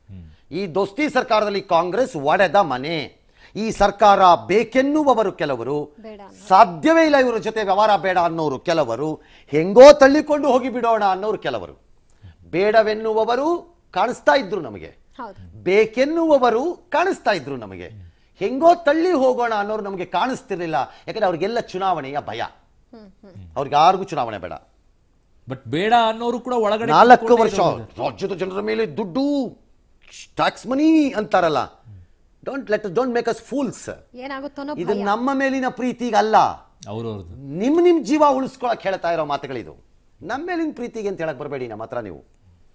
ಈ ದೋಸ್ತಿ ಸರ್ಕಾರದಲ್ಲಿ ಕಾಂಗ್ರೆಸ್ ಒಡೆದ ಮನೆ ಈ ಸರ್ಕಾರ ಬೇಕೆನ್ನುವವರು ಕೆಲವರು ಬೇಡ ಸಾಧ್ಯವೇ ಇಲ್ಲ ಇವರ ಜೊತೆ ವ್ಯವಹಾರ ಬೇಡ ಅನ್ನೋರು ಕೆಲವರು ಹೆಂಗೋ ತಳ್ಳಿಕೊಂಡು ಹೋಗಿ ಬಿಡೋಣ ಅನ್ನೋರು ಕೆಲವರು ಬೇಡವೆನ್ನುವವರು ಕಾಣಿಸ್ತಾ ಇದ್ರು ನಮಗೆ ಹೌದು ಬೇಕೆನ್ನುವವರು ಕಾಣಿಸ್ತಾ ಇದ್ರು ನಮಗೆ ಹೆಂಗೋ ತಳ್ಳಿ ಹೋಗೋಣ ಅನ್ನೋರು ನಮಗೆ ಕಾಣಿಸ್ತಿರ್ಲಿಲ್ಲ ಯಾಕಂದ್ರೆ ಅವ್ರಿಗೆಲ್ಲ ಚುನಾವಣೆಯ ಭಯ ಅವ್ರಿಗೆ ಯಾರಿಗೂ ಚುನಾವಣೆ ಬೇಡ ಬಟ್ ಬೇಡ ಅನ್ನೋರು ಕೂಡ ಒಳಗಡೆ ನಾಲ್ಕು ಕೂತ್ಕೊಂಡೇ ವರ್ಷ ಇರೋದು. ರಾಜ್ಯದ ಜನರ ಮೇಲೆ ದುಡ್ಡು ಟ್ಯಾಕ್ಸ್ ಮನಿ ಅಂತಾರಲ್ಲ don't let don't make us fools ಏನಾಗುತ್ತೋ ಅನ್ನೋ ಇದು ಭಯ ನಮ್ಮ ಮೇಲಿನ ಪ್ರೀತಿಗಲ್ಲ ಅವ್ರವ್ರದ್ದು ನಿಮ್ ನಿಮ್ ಜೀವ ಉಳಿಸ್ಕೊಳಕ್ ಹೇಳ್ತಾ ಇರೋ ಮಾತುಗಳಿದು ನಮ್ಮ ಮೇಲಿನ ಪ್ರೀತಿಗೆ ಅಂತ ಹೇಳಕ್ ಬರಬೇಡಿ ನಮ್ಮ ಹತ್ರ ನೀವು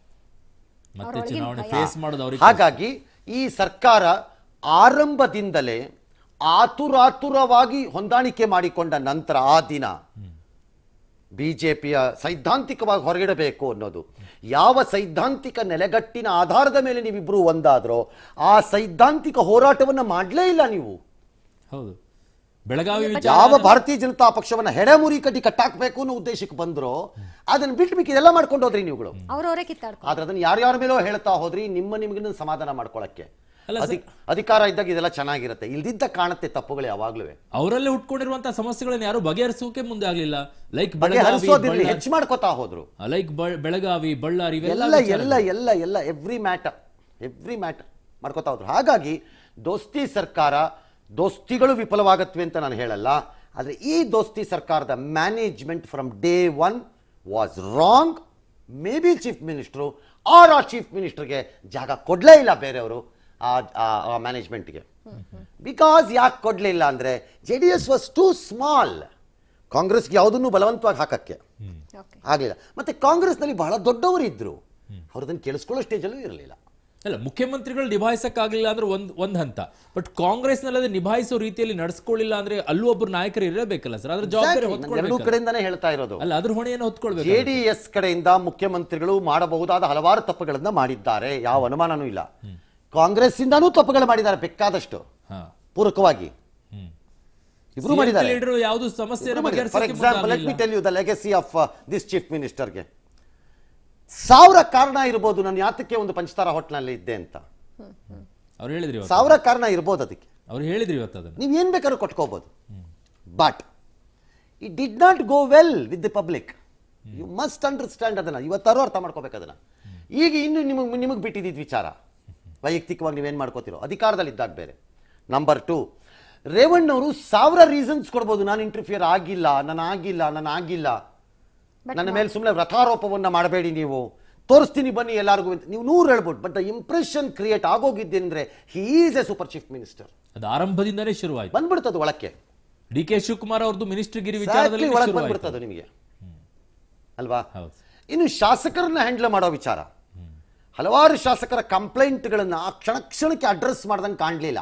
ಮತ್ತೆ ಅವ್ರೊಳಗಿನ ಚುನಾವಣೆ ಭಯ. ಫೇಸ್ ಮಾಡೋದು ಅವ್ರಿಗೆ ಹಾಗಾಗಿ ಈ ಸರ್ಕಾರ ಆರಂಭದಿಂದಲೇ ಆತುರಾತುರವಾಗಿ ಹೊಂದಾಣಿಕೆ ಮಾಡಿಕೊಂಡ ನಂತರ ಆ ದಿನ ಬಿಜೆಪಿಯ ಸೈದ್ಧಾಂತಿಕವಾಗಿ ಹೊರಗಿಡಬೇಕು ಅನ್ನೋದು ಯಾವ ಸೈದ್ಧಾಂತಿಕ ನೆಲೆಗಟ್ಟಿನ ಆಧಾರದ ಮೇಲೆ ನೀವಿಬ್ರು ಒಂದಾದ್ರೋ ಆ ಸೈದ್ಧಾಂತಿಕ ಹೋರಾಟವನ್ನ ಮಾಡಲೇ ಇಲ್ಲ ನೀವು ಹೌದು ಬೆಳಗಾವಿ ವಿಚಾರ ಯಾವ ಭಾರತೀಯ ಜನತಾ ಪಕ್ಷವನ್ನ ಹೆಡೆಮುರಿ ಕಟ್ಟಿ ಕಟ್ಟಾಕ್ಬೇಕು ಅನ್ನೋ ಉದ್ದೇಶಕ್ಕೆ ಬಂದ್ರೋ ಅದನ್ನ ಬಿಟ್ಟು ಮಿಕ್ಕಿ ಇದೆಲ್ಲ ಮಾಡ್ಕೊಂಡು ಹೋದ್ರಿ ನೀವುಗಳು ಅವ್ರವರೇ ಕಿತ್ತಾಡ್ಕೊ ಆದ್ರೆ ಅದನ್ನ ಯಾರ್ಯಾರ ಮೇಲೋ ಹೇಳ್ತಾ ಹೋದ್ರಿ ನಿಮ್ಮ ನಿಮ್ಗೆ ಸಮಾಧಾನ ಮಾಡ್ಕೊಳಕ್ಕೆ ಅಲ್ಲ ಅಧಿ- ಅಧಿಕಾರ ಇದ್ದಾಗ ಇದೆಲ್ಲ ಚೆನ್ನಾಗಿರುತ್ತೆ ಇಲ್ದಿದ್ದ ಕಾಣುತ್ತೆ ತಪ್ಪುಗಳು ಯಾವಾಗ್ಲೂ ಅವರಲ್ಲೇ ಹುಟ್ಕೊಂಡಿರುವಂತಹ ಸಮಸ್ಯೆಗಳನ್ನ ಯಾರು ಬಗೆಹರಿಸೋಕೆ ಮುಂದೆ ಆಗ್ಲಿಲ್ಲ ಲೈಕ್ ಬೆಳಗಾವಿ ಬಗೆಹರಿಸೋದಿರ್ಲಿ ಹೆಚ್ಚು ಮಾಡ್ಕೋತಾ ಹೋದ್ರು ಲೈಕ್ ಬೆಳಗಾವಿ ಬಳ್ಳಾರಿ ಇವೆಲ್ಲ ಎಲ್ಲ ವಿಚಾರಗಳು. ಎಲ್ಲ ಎಲ್ಲ ಎಲ್ಲ ಎವ್ರಿ ಮ್ಯಾಟರ್ ಎವ್ರಿ ಮ್ಯಾಟರ್ ಮಾಡ್ಕೋತಾ ಹೋದ್ರು ಹಾಗಾಗಿ ದೋಸ್ತಿ ಸರ್ಕಾರ ದೋಸ್ತಿಗಳು ವಿಫಲವಾಗತ್ವೆ ಅಂತ ನಾನು ಹೇಳಲ್ಲ ಆದರೆ ಈ ದೋಸ್ತಿ ಸರ್ಕಾರದ management from day one was wrong maybe chief minister or ಆ ಚೀಫ್ ಮಿನಿಸ್ಟರ್ಗೆ ಜಾಗ ಕೊಡಲೇ ಇಲ್ಲ ಬೇರೆಯವರು ಆ ಆ ಮ್ಯಾನೇಜ್ಮೆಂಟ್ಗೆ ಬಿಕಾಸ್ ಯಾಕೆ ಕೊಡಲಿಲ್ಲ ಅಂದರೆ J D S was too small ಕಾಂಗ್ರೆಸ್ಗೆ ಯಾವುದನ್ನು ಬಲವಂತವಾಗಿ ಹಾಕಕ್ಕೆ ಓಕೆ ಆಗಲಿಲ್ಲ ಮತ್ತೆ ಕಾಂಗ್ರೆಸ್ನಲ್ಲಿ ಬಹಳ ದೊಡ್ಡವರು ಇದ್ರು ಅವ್ರದನ್ನು ಕೇಳಿಸ್ಕೊಳ್ಳೋ ಸ್ಟೇಜಲ್ಲೂ ಇರಲಿಲ್ಲ ಅಲ್ಲ ಮುಖ್ಯಮಂತ್ರಿಗಳು ನಿಭಾಯಿಸಕ್ಕಾಗಲಿಲ್ಲ ಅಂದ್ರೆ ಒಂದ್ ಒಂದ್ ಹಂತ ಬಟ್ ಕಾಂಗ್ರೆಸ್ ನಲ್ಲಿ ನಿಭಾಯಿಸೋ ರೀತಿಯಲ್ಲಿ ನಡ್ಸ್ಕೊಳ್ಳಿಲ್ಲ ಅಂದ್ರೆ ಅಲ್ಲೂ ಒಬ್ರು ನಾಯಕರು ಇರಬೇಕಲ್ಲ ಸರ್ ಅದ್ರ ಜವಾಬ್ದಾರಿ ಎರಡೂ ಹೊತ್ಕೊಳ್ಬೇಕು ಕಡೆಯಿಂದಾನೇ ಹೇಳ್ತಾ ಇರೋದು ಅಲ್ಲ ಅದ್ರ ಹೊಣೆಯನ್ನು ಹೊತ್ಕೊಳ್ಬೇಕು ಜೆ ಡಿ ಎಸ್ ಕಡೆಯಿಂದ ಮುಖ್ಯಮಂತ್ರಿಗಳು ಮಾಡಬಹುದಾದ ಹಲವಾರು ತಪ್ಪುಗಳನ್ನ ಮಾಡಿದ್ದಾರೆ ಯಾವ ಅನುಮಾನನೂ ಇಲ್ಲ ಕಾಂಗ್ರೆಸ್ ಇಂದಾನೂ ತಪ್ಪುಗಳು ಮಾಡಿದ್ದಾರೆ ಬೇಕಾದಷ್ಟು ಹಾ ಪೂರಕವಾಗಿ ಹ್ಮ್ ಇಬ್ರು ಮಾಡಿದ್ದಾರೆ ಲೀಡರ್ ಯಾವ್ದು ಸಮಸ್ಯೆಯನ್ನು ಫಾರ್ ಬಗೆಹರಿಸೋಕೆ ಎಕ್ಸಾಂಪಲ್ ಲೆಟ್ ಮಿ ಮುಂದಾಗ್ಲಿಲ್ಲ. Tell you the legacy of this chief ಮಿನಿಸ್ಟರ್ಗೆ ಸಾವಿರ ಕಾರಣ ಇರ್ಬೋದು ನಾನು ಯಾತಕ್ಕೆ ಒಂದು ಪಂಚತಾರ ಹೋಟ್ಲಲ್ಲಿ ಇದ್ದೆ ಅಂತ ಅವ್ರು ಹೇಳಿದ್ರಿ ಇವತ್ತು ಸಾವಿರ ಕಾರಣ ಇರ್ಬೋದು ಅದಕ್ಕೆ ಅವ್ರು ಹೇಳಿದ್ರಿ ಇವತ್ತು ಅದನ್ನ ನೀವು ಏನು ಬೇಕಾದ್ರೂ ಕೊಟ್ಕೋಬೋದು but it did not go well with the public you must understand ಅದನ್ನು ಇವತ್ತಾರು ಅರ್ಥ ಮಾಡ್ಕೋಬೇಕು ಅದನ್ನು ಈಗ ಇನ್ನು ನಿಮಗೆ ನಿಮಗೆ ಬಿಟ್ಟಿದ್ದಿದ್ದು ವಿಚಾರ ವೈಯಕ್ತಿಕವಾಗಿ ನೀವೇನು ಮಾಡ್ಕೋತಿರೋ ಅಧಿಕಾರದಲ್ಲಿದ್ದಾಗ ಬೇರೆ ನಂಬರ್ ಟು ರೇವಣ್ಣವರು ಸಾವಿರ ರೀಸನ್ಸ್ ಕೊಡ್ಬೋದು ನಾನು ಇಂಟರ್ಫಿಯರ್ ಆಗಿಲ್ಲ ನಾನು ಆಗಿಲ್ಲ ನಾನು ಆಗಿಲ್ಲ But ನನ್ನ ಮೇಲೆ ಸುಮ್ಮನೆ ವ್ರತಾರೋಪವನ್ನು ಮಾಡಬೇಡಿ ನೀವು ತೋರಿಸ್ತೀನಿ ಬನ್ನಿ ಎಲ್ಲರಿಗೂ ಅಂತ ನೀವು ನೂರು ಹೇಳ್ಬೋದು ಬಟ್ ದ ಇಂಪ್ರೆಷನ್ ಕ್ರಿಯೇಟ್ ಆಗೋಗಿದ್ದೇನೆಂದ್ರೆ he is a super chief minister ಅದು ಆರಂಭದಿಂದನೇ ಶುರುವಾಯ್ತು ಬಂದ್ಬಿಡ್ತದೆ ಒಳಕ್ಕೆ ಡಿ ಕೆ ಶಿವಕುಮಾರ್ ಅವ್ರದ್ದು ಮಿನಿಸ್ಟರ್ ಗಿರಿ ವಿಚಾರದಲ್ಲಿ Exactly ಒಳಗೆ ಶುರುವಾಯ್ತು ಬಂದ್ಬಿಡ್ತದೆ ನಿಮಗೆ ಅಲ್ವಾ ಹೌದು ಇನ್ನು ಶಾಸಕರನ್ನ ಹ್ಯಾಂಡಲ್ ಮಾಡೋ ವಿಚಾರ ಹಲವಾರು ಶಾಸಕರ ಕಂಪ್ಲೇಂಟ್ಗಳನ್ನ ಆ ಕ್ಷಣ ಕ್ಷಣಕ್ಕೆ ಅಡ್ರೆಸ್ ಮಾಡ್ದಂಗೆ ಕಾಣಲಿಲ್ಲ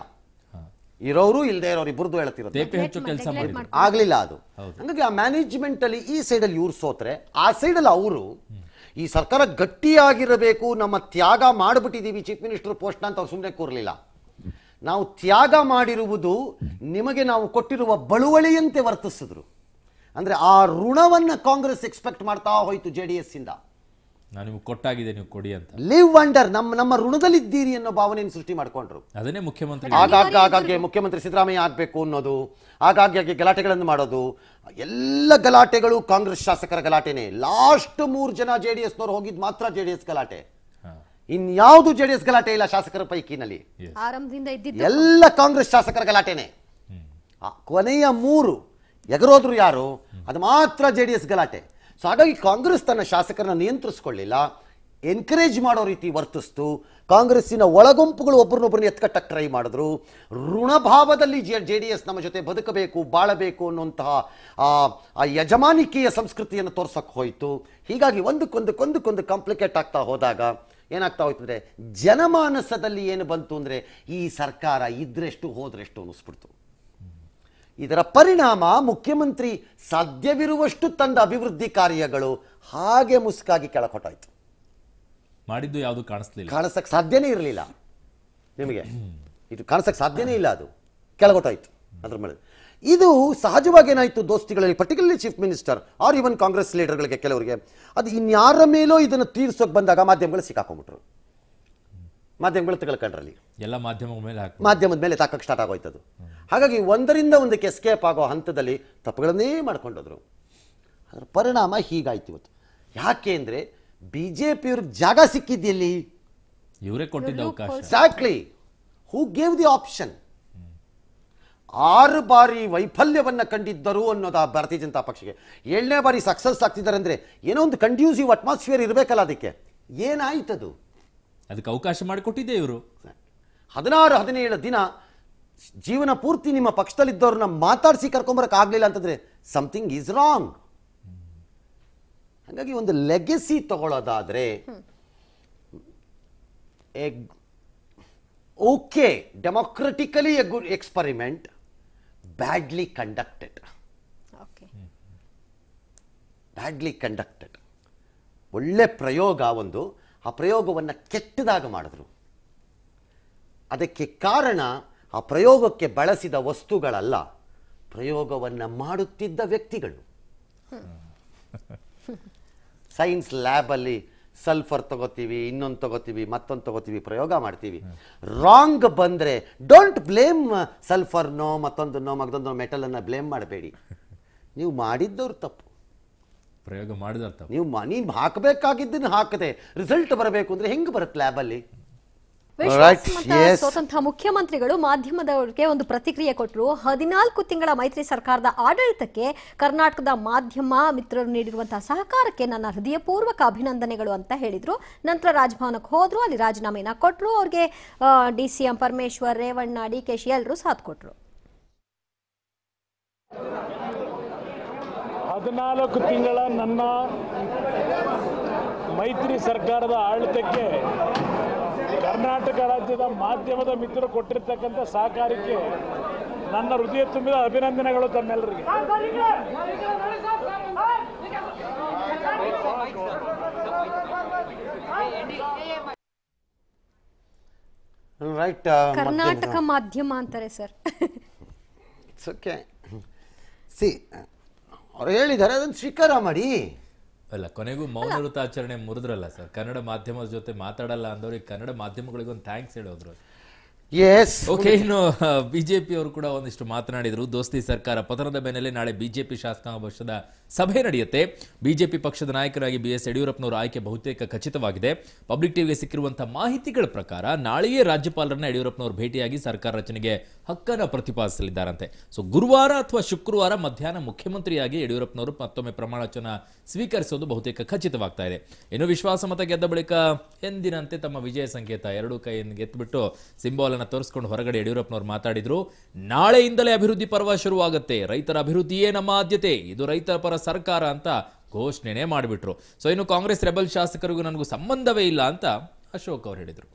ಇರೋರು ಇಲ್ಲದೆ ಇರೋರು ಇಬ್ಬರದು ಹೇಳ್ತಿರೋದು ತೇಪೆ ಹೆಚ್ಚು ಕೆಲಸ ಮಾಡಿದ್ರು ಆಗ್ಲಿಲ್ಲ ಅದು ಹಂಗಾಗಿ ಆ ಮ್ಯಾನೇಜ್ಮೆಂಟ್ ಅಲ್ಲಿ ಈ ಸೈಡಲ್ಲಿ ಇವ್ರು ಸೋತ್ರೆ ಆ ಸೈಡಲ್ಲಿ ಅವರು ಈ ಸರ್ಕಾರ ಗಟ್ಟಿಯಾಗಿರಬೇಕು ನಮ್ಮ ತ್ಯಾಗ ಮಾಡಿಬಿಟ್ಟಿದ್ದೀವಿ ಚೀಫ್ ಮಿನಿಸ್ಟರ್ ಪೋಸ್ಟ್ ಅಂತ ಅವ್ರು ಸುಮ್ಮನೆ ಕೂರಲಿಲ್ಲ ನಾವು ತ್ಯಾಗ ಮಾಡಿರುವುದು ನಿಮಗೆ ನಾವು ಕೊಟ್ಟಿರುವ ಬಳುವಳಿಯಂತೆ ವರ್ತಿಸಿದ್ರು ಅಂದ್ರೆ ಆ ಋಣವನ್ನ ಕಾಂಗ್ರೆಸ್ ಎಕ್ಸ್ಪೆಕ್ಟ್ ಮಾಡ್ತಾ ಹೋಯ್ತು ಜೆ ಡಿ ಎಸ್ ಇಂದ ನಾನು ನಿಮ್ಗೆ ಕೊಟ್ಟಾಗಿದೆ ನೀವು ಕೊಡಿ ಅಂತ ಲಿವ್ ಅಂಡರ್ ನಮ್ಮ ನಮ್ಮ ಋಣದಲ್ಲಿದ್ದೀರಿ ಅನ್ನೋ ಭಾವನೆಯನ್ನು ಸೃಷ್ಟಿ ಮಾಡ್ಕೊಂಡ್ರು ಅದನ್ನೇ ಮುಖ್ಯಮಂತ್ರಿ ಆಗಾಗ್ಗೆ ಆಗಾಗ್ಗೆ ಮುಖ್ಯಮಂತ್ರಿ ಸಿದ್ದರಾಮಯ್ಯ ಆಗಬೇಕು ಅನ್ನೋದು ಆಗಾಗ್ಗೆ ಆಗಾಗ್ಗೆ ಗಲಾಟೆಗಳನ್ನು ಮಾಡೋದು ಎಲ್ಲ ಗಲಾಟೆಗಳು ಕಾಂಗ್ರೆಸ್ ಶಾಸಕರ ಗಲಾಟೆನೇ ಲಾಸ್ಟ್ ಮೂರು ಜನ ಜೆ ಡಿ ಎಸ್ನವ್ರು ಹೋಗಿದ್ದು ಮಾತ್ರ ಜೆ ಡಿ ಎಸ್ ಗಲಾಟೆ ಹಾ. ಇನ್ಯಾವುದು ಜೆ ಡಿ ಎಸ್ ಗಲಾಟೆ ಇಲ್ಲ ಶಾಸಕರ ಪೈಕಿನಲ್ಲಿ ಆರಂಭದಿಂದ ಇದ್ದಿದ್ದು ಎಲ್ಲ ಕಾಂಗ್ರೆಸ್ ಶಾಸಕರ ಗಲಾಟೆನೆ ಆ ಕೊನೆಯ ಮೂರು ಎಗರೋದ್ರು ಯಾರು ಅದು ಮಾತ್ರ ಜೆ ಡಿ ಎಸ್ ಗಲಾಟೆ ಸೊ ಹಾಗಾಗಿ ಕಾಂಗ್ರೆಸ್ ತನ್ನ ಶಾಸಕರನ್ನ ನಿಯಂತ್ರಿಸ್ಕೊಳ್ಳಿಲ್ಲ ಎನ್ಕರೇಜ್ ಮಾಡೋ ರೀತಿ ವರ್ತಿಸ್ತು ಕಾಂಗ್ರೆಸ್ಸಿನ ಒಳಗುಂಪುಗಳು ಒಬ್ಬರನ್ನೊಬ್ಬರನ್ನ ಎತ್ಕಟ್ಟಕ್ಕೆ ಟ್ರೈ ಮಾಡಿದ್ರು ಋಣಭಾವದಲ್ಲಿ ಜೆ ಜೆ ಡಿ ಎಸ್ ನಮ್ಮ ಜೊತೆ ಬದುಕಬೇಕು ಬಾಳಬೇಕು ಅನ್ನುವಂತಹ ಆ ಆ ಯಜಮಾನಿಕೆಯ ಸಂಸ್ಕೃತಿಯನ್ನು ತೋರ್ಸಕ್ಕೆ ಹೋಯಿತು ಹೀಗಾಗಿ ಒಂದಕ್ಕೊಂದಕ್ಕೊಂದಕ್ಕೊಂದು ಕಾಂಪ್ಲಿಕೇಟ್ ಆಗ್ತಾ ಹೋದಾಗ ಏನಾಗ್ತಾ ಹೋಯ್ತು ಅಂದರೆ ಜನಮಾನಸದಲ್ಲಿ ಏನು ಬಂತು ಅಂದರೆ ಈ ಸರ್ಕಾರ ಇದ್ರೆಷ್ಟು ಹೋದ್ರೆಷ್ಟು ಅನ್ನಿಸ್ಬಿಡ್ತು ಇದರ ಪರಿಣಾಮ ಮುಖ್ಯಮಂತ್ರಿ ಸಾಧ್ಯವಿರುವಷ್ಟು ತಂದ ಅಭಿವೃದ್ಧಿ ಕಾರ್ಯಗಳು ಹಾಗೆ ಮುಸುಕಾಗಿ ಕೆಳಕೊಟ್ಟಾಯ್ತು ಮಾಡಿದ್ದು ಯಾವುದು ಕಾಣಿಸ್ಲಿಲ್ಲ ಕಾಣಿಸಕ್ಕೆ ಸಾಧ್ಯನೇ ಇರಲಿಲ್ಲ ನಿಮಗೆ ಇದು ಕಾಣಿಸಕ್ಕೆ ಸಾಧ್ಯನೇ ಇಲ್ಲ ಅದು ಕೆಳಗೊಟ್ಟಾಯ್ತು ಅದ್ರ ಮೇಲೆ ಇದು ಸಹಜವಾಗಿ ಏನಾಯ್ತು ದೋಸ್ತಿಗಳಲ್ಲಿ particularly chief minister or even Congress ಲೀಡರ್ಗಳಿಗೆ ಕೆಲವರಿಗೆ ಅದು ಇನ್ಯಾರ ಮೇಲೋ ಇದನ್ನು ತೀರ್ಸೋಕೆ ಬಂದಾಗ ಮಾಧ್ಯಮಗಳು ಸಿಕ್ಕಾಕೊಂಡ್ಬಿಟ್ರು ಮಾಧ್ಯಮಗಳು ತಗೊಳ್ಕೊಂಡ್ರಲ್ಲಿ ಎಲ್ಲ ಮಾಧ್ಯಮಗಳ ಮೇಲೆ ಹಾಕಿ ಮಾಧ್ಯಮದ ಮೇಲೆ ತಾಕಕ್ಕೆ ಸ್ಟಾರ್ಟ್ ಆಗೋಯ್ತದು ಹಾಗಾಗಿ ಒಂದರಿಂದ ಒಂದಕ್ಕೆ ಎಸ್ಕೇಪ್ ಆಗೋ ಹಂತದಲ್ಲಿ ತಪ್ಪುಗಳನ್ನೇ ಮಾಡ್ಕೊಂಡೋದ್ರು ಅದರ ಪರಿಣಾಮ ಹೀಗಾಯ್ತು ಇವತ್ತು ಯಾಕೆ ಅಂದರೆ ಬಿ ಜೆ ಪಿಯವ್ರಿಗೆ ಜಾಗ ಸಿಕ್ಕಿದ್ದೆಲ್ಲಿ ಇವರೇ ಕೊಟ್ಟಿದ್ದ ಅವಕಾಶ exactly who gave the option ಆರು ಬಾರಿ ವೈಫಲ್ಯವನ್ನ ಕಂಡಿದ್ದರು ಅನ್ನೋದು ಆ ಭಾರತೀಯ ಜನತಾ ಪಕ್ಷಕ್ಕೆ ಏಳನೇ ಬಾರಿ ಸಕ್ಸಸ್ ಆಗ್ತಿದ್ದಾರೆ ಅಂದ್ರೆ ಏನೋ ಒಂದು ಕಂಡ್ಯೂಸಿವ್ ಅಟ್ಮಾಸ್ಫಿಯರ್ ಇರಬೇಕಲ್ಲ ಅದಕ್ಕೆ ಏನಾಯ್ತದು ಅದಕ್ಕೆ ಅವಕಾಶ ಮಾಡಿಕೊಟ್ಟಿದ್ದೆ ಇವರು ಹದಿನಾರು ಹದಿನೇಳು ದಿನ ಜೀವನ ಪೂರ್ತಿ ನಿಮ್ಮ ಪಕ್ಷದಲ್ಲಿದ್ದವ್ರನ್ನ ಮಾತಾಡಿಸಿ ಕರ್ಕೊಂಬರಕ್ಕೆ ಆಗಲಿಲ್ಲ ಅಂತಂದ್ರೆ ಸಮಥಿಂಗ್ ಈಸ್ ರಾಂಗ್ ಹಾಗಾಗಿ ಒಂದು ಲೆಗೆಸಿ ತಗೊಳ್ಳೋದಾದ್ರೆ okay democratically a good experiment badly conducted okay badly conducted ಒಳ್ಳೆ ಪ್ರಯೋಗ ಒಂದು ಆ ಪ್ರಯೋಗವನ್ನು ಕೆಟ್ಟದಾಗ ಮಾಡಿದ್ರು ಅದಕ್ಕೆ ಕಾರಣ ಆ ಪ್ರಯೋಗಕ್ಕೆ ಬಳಸಿದ ವಸ್ತುಗಳಲ್ಲ ಪ್ರಯೋಗವನ್ನು ಮಾಡುತ್ತಿದ್ದ ವ್ಯಕ್ತಿಗಳು ಸೈನ್ಸ್ ಲ್ಯಾಬಲ್ಲಿ ಸಲ್ಫರ್ ತಗೋತೀವಿ ಇನ್ನೊಂದು ತಗೋತೀವಿ ಮತ್ತೊಂದು ತಗೋತೀವಿ ಪ್ರಯೋಗ ಮಾಡ್ತೀವಿ ರಾಂಗ್ ಬಂದರೆ ಡೋಂಟ್ ಬ್ಲೇಮ್ ಸಲ್ಫರ್ನೋ ಮತ್ತೊಂದನ್ನೋ ಮತ್ತೊಂದು ಮೆಟಲನ್ನು ಬ್ಲೇಮ್ ಮಾಡಬೇಡಿ ನೀವು ಮಾಡಿದ್ದವ್ರು ತಪ್ಪು ಪ್ರಯೋಗ ಮಾಡಿದ ತಪ್ಪು ನೀವು ಮ- ನೀನು ಹಾಕಬೇಕಾಗಿದ್ದನ್ನು ಹಾಕದೆ ರಿಸಲ್ಟ್ ಬರಬೇಕು ಅಂದ್ರೆ ಹೆಂಗೆ ಬರುತ್ತೆ ಲ್ಯಾಬಲ್ಲಿ Right, ವಿಶ್ವಾಸಮತ yes. ಸ್ವತಂತ್ರ ಮುಖ್ಯಮಂತ್ರಿಗಳು ಮಾಧ್ಯಮದವರಿಗೆ ಒಂದು ಪ್ರತಿಕ್ರಿಯೆ ಕೊಟ್ಟರು ಹದಿನಾಲ್ಕು ತಿಂಗಳ ಮೈತ್ರಿ ಸರ್ಕಾರದ ಆಡಳಿತಕ್ಕೆ ಕರ್ನಾಟಕದ ಮಾಧ್ಯಮ ಮಿತ್ರರು ನೀಡಿರುವಂತಹ ಸಹಕಾರಕ್ಕೆ ನನ್ನ ಹೃದಯಪೂರ್ವಕ ಅಭಿನಂದನೆಗಳು ಅಂತ ಹೇಳಿದ್ರು ನಂತರ ರಾಜಭವನಕ್ಕೆ ಹೋದ್ರು ಅಲ್ಲಿ ರಾಜೀನಾಮೆನ ಕೊಟ್ಟರು ಅವ್ರಿಗೆ D C M Parameshwar Revanna D K ಶಿ ಎಲ್ಲರೂ ಸಾಥ್ ಕೊಟ್ಟರು ಹದಿನಾಲ್ಕು ತಿಂಗಳ ನನ್ನ ಮೈತ್ರಿ ಸರ್ಕಾರದ ಆಡಳಿತಕ್ಕೆ ಕರ್ನಾಟಕ ರಾಜ್ಯದ ಮಾಧ್ಯಮದ ಮಿತ್ರರು ಕೊಟ್ಟಿರ್ತಕ್ಕಂಥ ಸಹಕಾರಕ್ಕೆ ನನ್ನ ಹೃದಯ ತುಂಬಿದ ಅಭಿನಂದನೆಗಳು ತಮ್ಮೆಲ್ಲರಿಗೆ ರೈಟ್ ಕರ್ನಾಟಕ ಮಾಧ್ಯಮ ಅಂತಾರೆ ಸರ್ ಓಕೆ ಸಿ ಅವ್ರು ಹೇಳಿದ್ದಾರೆ ಅದನ್ನು ಸ್ವೀಕಾರ ಮಾಡಿ ಅಲ್ಲ ಕೊನೆಗೂ ಮೌನ ವೃತಾಚರಣೆ ಮುರಿದ್ರಲ್ಲ ಸರ್ ಕನ್ನಡ ಮಾಧ್ಯಮದ ಜೊತೆ ಮಾತಾಡಲ್ಲ ಅಂದವ್ರಿಗೆ ಕನ್ನಡ ಮಾಧ್ಯಮಗಳಿಗೆ ಒಂದು ಥ್ಯಾಂಕ್ಸ್ ಹೇಳೋದ್ರು ಎಸ್ ಓಕೆ ಇನ್ನು ಬಿಜೆಪಿ ಅವರು ಕೂಡ ಒಂದಿಷ್ಟು ಮಾತನಾಡಿದ್ರು ದೋಸ್ತಿ ಸರ್ಕಾರ ಪತನದ ಬೆನ್ನಲ್ಲೇ ನಾಳೆ ಬಿಜೆಪಿ ಶಾಸಕಾಂಗ ಪಕ್ಷದ ಸಭೆ ನಡೆಯುತ್ತೆ ಬಿಜೆಪಿ ಪಕ್ಷದ ನಾಯಕರಾಗಿ ಬಿ ಎಸ್ ಯಡಿಯೂರಪ್ಪನವರ ಆಯ್ಕೆ ಬಹುತೇಕ ಖಚಿತವಾಗಿದೆ ಪಬ್ಲಿಕ್ ಟಿವಿಗೆ ಸಿಕ್ಕಿರುವಂತಹ ಮಾಹಿತಿಗಳ ಪ್ರಕಾರ ನಾಳೆಯೇ ರಾಜ್ಯಪಾಲರನ್ನ ಯಡಿಯೂರಪ್ಪನವರು ಭೇಟಿಯಾಗಿ ಸರ್ಕಾರ ರಚನೆಗೆ ಹಕ್ಕನ್ನು ಪ್ರತಿಪಾದಿಸಲಿದ್ದಾರಂತೆ ಸೊ ಗುರುವಾರ ಅಥವಾ ಶುಕ್ರವಾರ ಮಧ್ಯಾಹ್ನ ಮುಖ್ಯಮಂತ್ರಿಯಾಗಿ ಯಡಿಯೂರಪ್ಪನವರು ಮತ್ತೊಮ್ಮೆ ಪ್ರಮಾಣ ವಚನ ಸ್ವೀಕರಿಸೋದು ಬಹುತೇಕ ಖಚಿತವಾಗ್ತಾ ಇದೆ ಇನ್ನು ವಿಶ್ವಾಸಮತ ಗೆದ್ದ ಬಳಿಕ ಎಂದಿನಂತೆ ತಮ್ಮ ವಿಜಯ ಸಂಕೇತ ಎರಡೂ ಕೈಯನ್ನು ಗೆದ್ದುಬಿಟ್ಟು ಸಿಂಬಾಲ್ ಅನ್ನ ತೋರಿಸ್ಕೊಂಡು ಹೊರಗಡೆ ಯಡಿಯೂರಪ್ಪನವರು ಮಾತಾಡಿದ್ರು ನಾಳೆಯಿಂದಲೇ ಅಭಿವೃದ್ಧಿ ಪರ್ವ ಶುರುವಾಗುತ್ತೆ ರೈತರ ಅಭಿವೃದ್ಧಿಯೇ ನಮ್ಮ ಆದ್ಯತೆ ಇದು ರೈತರ ಪರ ಸರ್ಕಾರ ಅಂತ ಘೋಷಣೆನೇ ಮಾಡಿಬಿಟ್ರು ಸೊ ಇನ್ನು ಕಾಂಗ್ರೆಸ್ ರೆಬಲ್ ಶಾಸಕರಿಗೂ ನನಗೂ ಸಂಬಂಧವೇ ಇಲ್ಲ ಅಂತ ಅಶೋಕ್ ಅವರು ಹೇಳಿದರು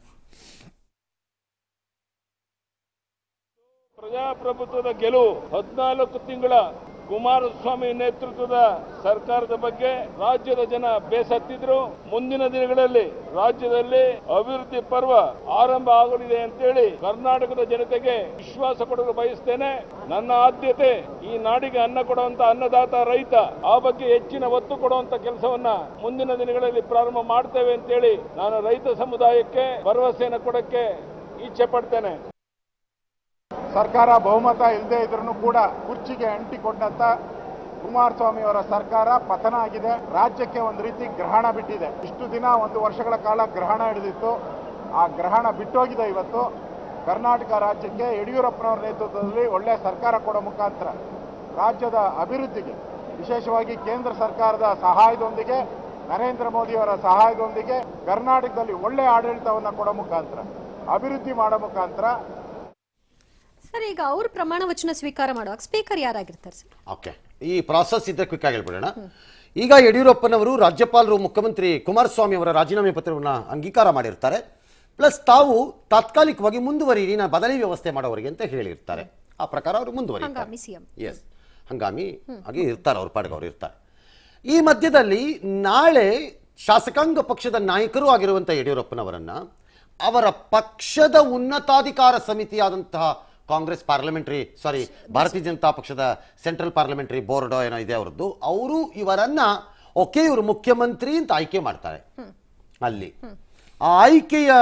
ಪ್ರಜಾಪ್ರಭುತ್ವದ ಗೆಲುವು ಹದಿನಾಲ್ಕು ತಿಂಗಳ ಕುಮಾರಸ್ವಾಮಿ ನೇತೃತ್ವದ ಸರ್ಕಾರದ ಬಗ್ಗೆ ರಾಜ್ಯದ ಜನ ಬೇಸತ್ತಿದ್ರು ಮುಂದಿನ ದಿನಗಳಲ್ಲಿ ರಾಜ್ಯದಲ್ಲಿ ಅಭಿವೃದ್ಧಿ ಪರ್ವ ಆರಂಭ ಆಗಲಿದೆ ಅಂತೇಳಿ ಕರ್ನಾಟಕದ ಜನತೆಗೆ ವಿಶ್ವಾಸ ಕೊಡಲು ಬಯಸ್ತೇನೆ ನನ್ನ ಆದ್ಯತೆ ಈ ನಾಡಿಗೆ ಅನ್ನ ಕೊಡುವಂತ ಅನ್ನದಾತ ರೈತ ಆ ಬಗ್ಗೆ ಹೆಚ್ಚಿನ ಒತ್ತು ಕೊಡುವಂತ ಕೆಲಸವನ್ನ ಮುಂದಿನ ದಿನಗಳಲ್ಲಿ ಪ್ರಾರಂಭ ಮಾಡ್ತೇವೆ ಅಂತೇಳಿ ನಾನು ರೈತ ಸಮುದಾಯಕ್ಕೆ ಭರವಸೆಯನ್ನು ಕೊಡಕ್ಕೆ ಇಚ್ಛೆ ಪಡ್ತೇನೆ ಸರ್ಕಾರ ಬಹುಮತ ಇಲ್ಲದೆ ಇದ್ರೂ ಕೂಡ ಕುರ್ಚಿಗೆ ಅಂಟಿಕೊಂಡಂತ ಕುಮಾರಸ್ವಾಮಿ ಅವರ ಸರ್ಕಾರ ಪತನ ಆಗಿದೆ ರಾಜ್ಯಕ್ಕೆ ಒಂದು ರೀತಿ ಗ್ರಹಣ ಬಿಟ್ಟಿದೆ ಇಷ್ಟು ದಿನ ಒಂದು ವರ್ಷಗಳ ಕಾಲ ಗ್ರಹಣ ಹಿಡಿದಿತ್ತು ಆ ಗ್ರಹಣ ಬಿಟ್ಟೋಗಿದೆ ಇವತ್ತು ಕರ್ನಾಟಕ ರಾಜ್ಯಕ್ಕೆ ಯಡಿಯೂರಪ್ಪನವರ ನೇತೃತ್ವದಲ್ಲಿ ಒಳ್ಳೆಯ ಸರ್ಕಾರ ಕೊಡೋ ಮುಖಾಂತರ ರಾಜ್ಯದ ಅಭಿವೃದ್ಧಿಗೆ ವಿಶೇಷವಾಗಿ ಕೇಂದ್ರ ಸರ್ಕಾರದ ಸಹಾಯದೊಂದಿಗೆ ನರೇಂದ್ರ ಮೋದಿಯವರ ಸಹಾಯದೊಂದಿಗೆ ಕರ್ನಾಟಕದಲ್ಲಿ ಒಳ್ಳೆಯ ಆಡಳಿತವನ್ನು ಕೊಡೋ ಮುಖಾಂತರ ಅಭಿವೃದ್ಧಿ ಮಾಡೋ ಮುಖಾಂತರ ಸರ್ ಈಗ ಅವ್ರು ಪ್ರಮಾಣ ವಚನ ಸ್ವೀಕಾರ ಮಾಡುವಾಗ ಸ್ಪೀಕರ್ ಯಾರಾಗಿರ್ತಾರೆ ಸರ್ ಓಕೆ ಈ ಪ್ರಾಸೆಸ್ ಇದ್ದರೆ ಕ್ವಿಕ್ ಆಗಿ ಹೇಳ್ಬಿಡೋಣ ಈಗ ಯಡಿಯೂರಪ್ಪನವರು ರಾಜ್ಯಪಾಲರು ಮುಖ್ಯಮಂತ್ರಿ ಕುಮಾರಸ್ವಾಮಿ ಅವರ ರಾಜೀನಾಮೆ ಪತ್ರವನ್ನು ಅಂಗೀಕಾರ ಮಾಡಿರ್ತಾರೆ ಪ್ಲಸ್ ತಾವು ತಾತ್ಕಾಲಿಕವಾಗಿ ಮುಂದುವರಿಯಿರಿ ನಾನು ಬದಲಿ ವ್ಯವಸ್ಥೆ ಮಾಡೋವರಿಗೆ ಅಂತ ಹೇಳಿರ್ತಾರೆ ಆ ಪ್ರಕಾರ ಅವರು ಮುಂದುವರಿತಾರೆ ಹಂಗಾಮಿ ಸಿಎಂ ಎಸ್ ಹಂಗಾಮಿ ಹಾಗೆ ಇರ್ತಾರೆ ಅವ್ರ ಪಾಡ್ಗೆ ಅವ್ರು ಇರ್ತಾರೆ ಈ ಮಧ್ಯದಲ್ಲಿ ನಾಳೆ ಶಾಸಕಾಂಗ ಪಕ್ಷದ ನಾಯಕರು ಆಗಿರುವಂಥ ಯಡಿಯೂರಪ್ಪನವರನ್ನ ಅವರ ಪಕ್ಷದ ಉನ್ನತಾಧಿಕಾರ ಸಮಿತಿಯಾದಂತಹ ಕಾಂಗ್ರೆಸ್ ಪಾರ್ಲಿಮೆಂಟರಿ ಸಾರಿ ಭಾರತೀಯ ಜನತಾ ಪಕ್ಷದ ಸೆಂಟ್ರಲ್ ಪಾರ್ಲಿಮೆಂಟರಿ ಬೋರ್ಡ್ ಏನೋ ಇದೆ ಅವರದ್ದು ಅವರು ಇವರನ್ನ ಓಕೆ ಇವರು ಮುಖ್ಯಮಂತ್ರಿ ಅಂತ ಆಯ್ಕೆ ಮಾಡ್ತಾರೆ ಅಲ್ಲಿ ಆ ಆಯ್ಕೆಯ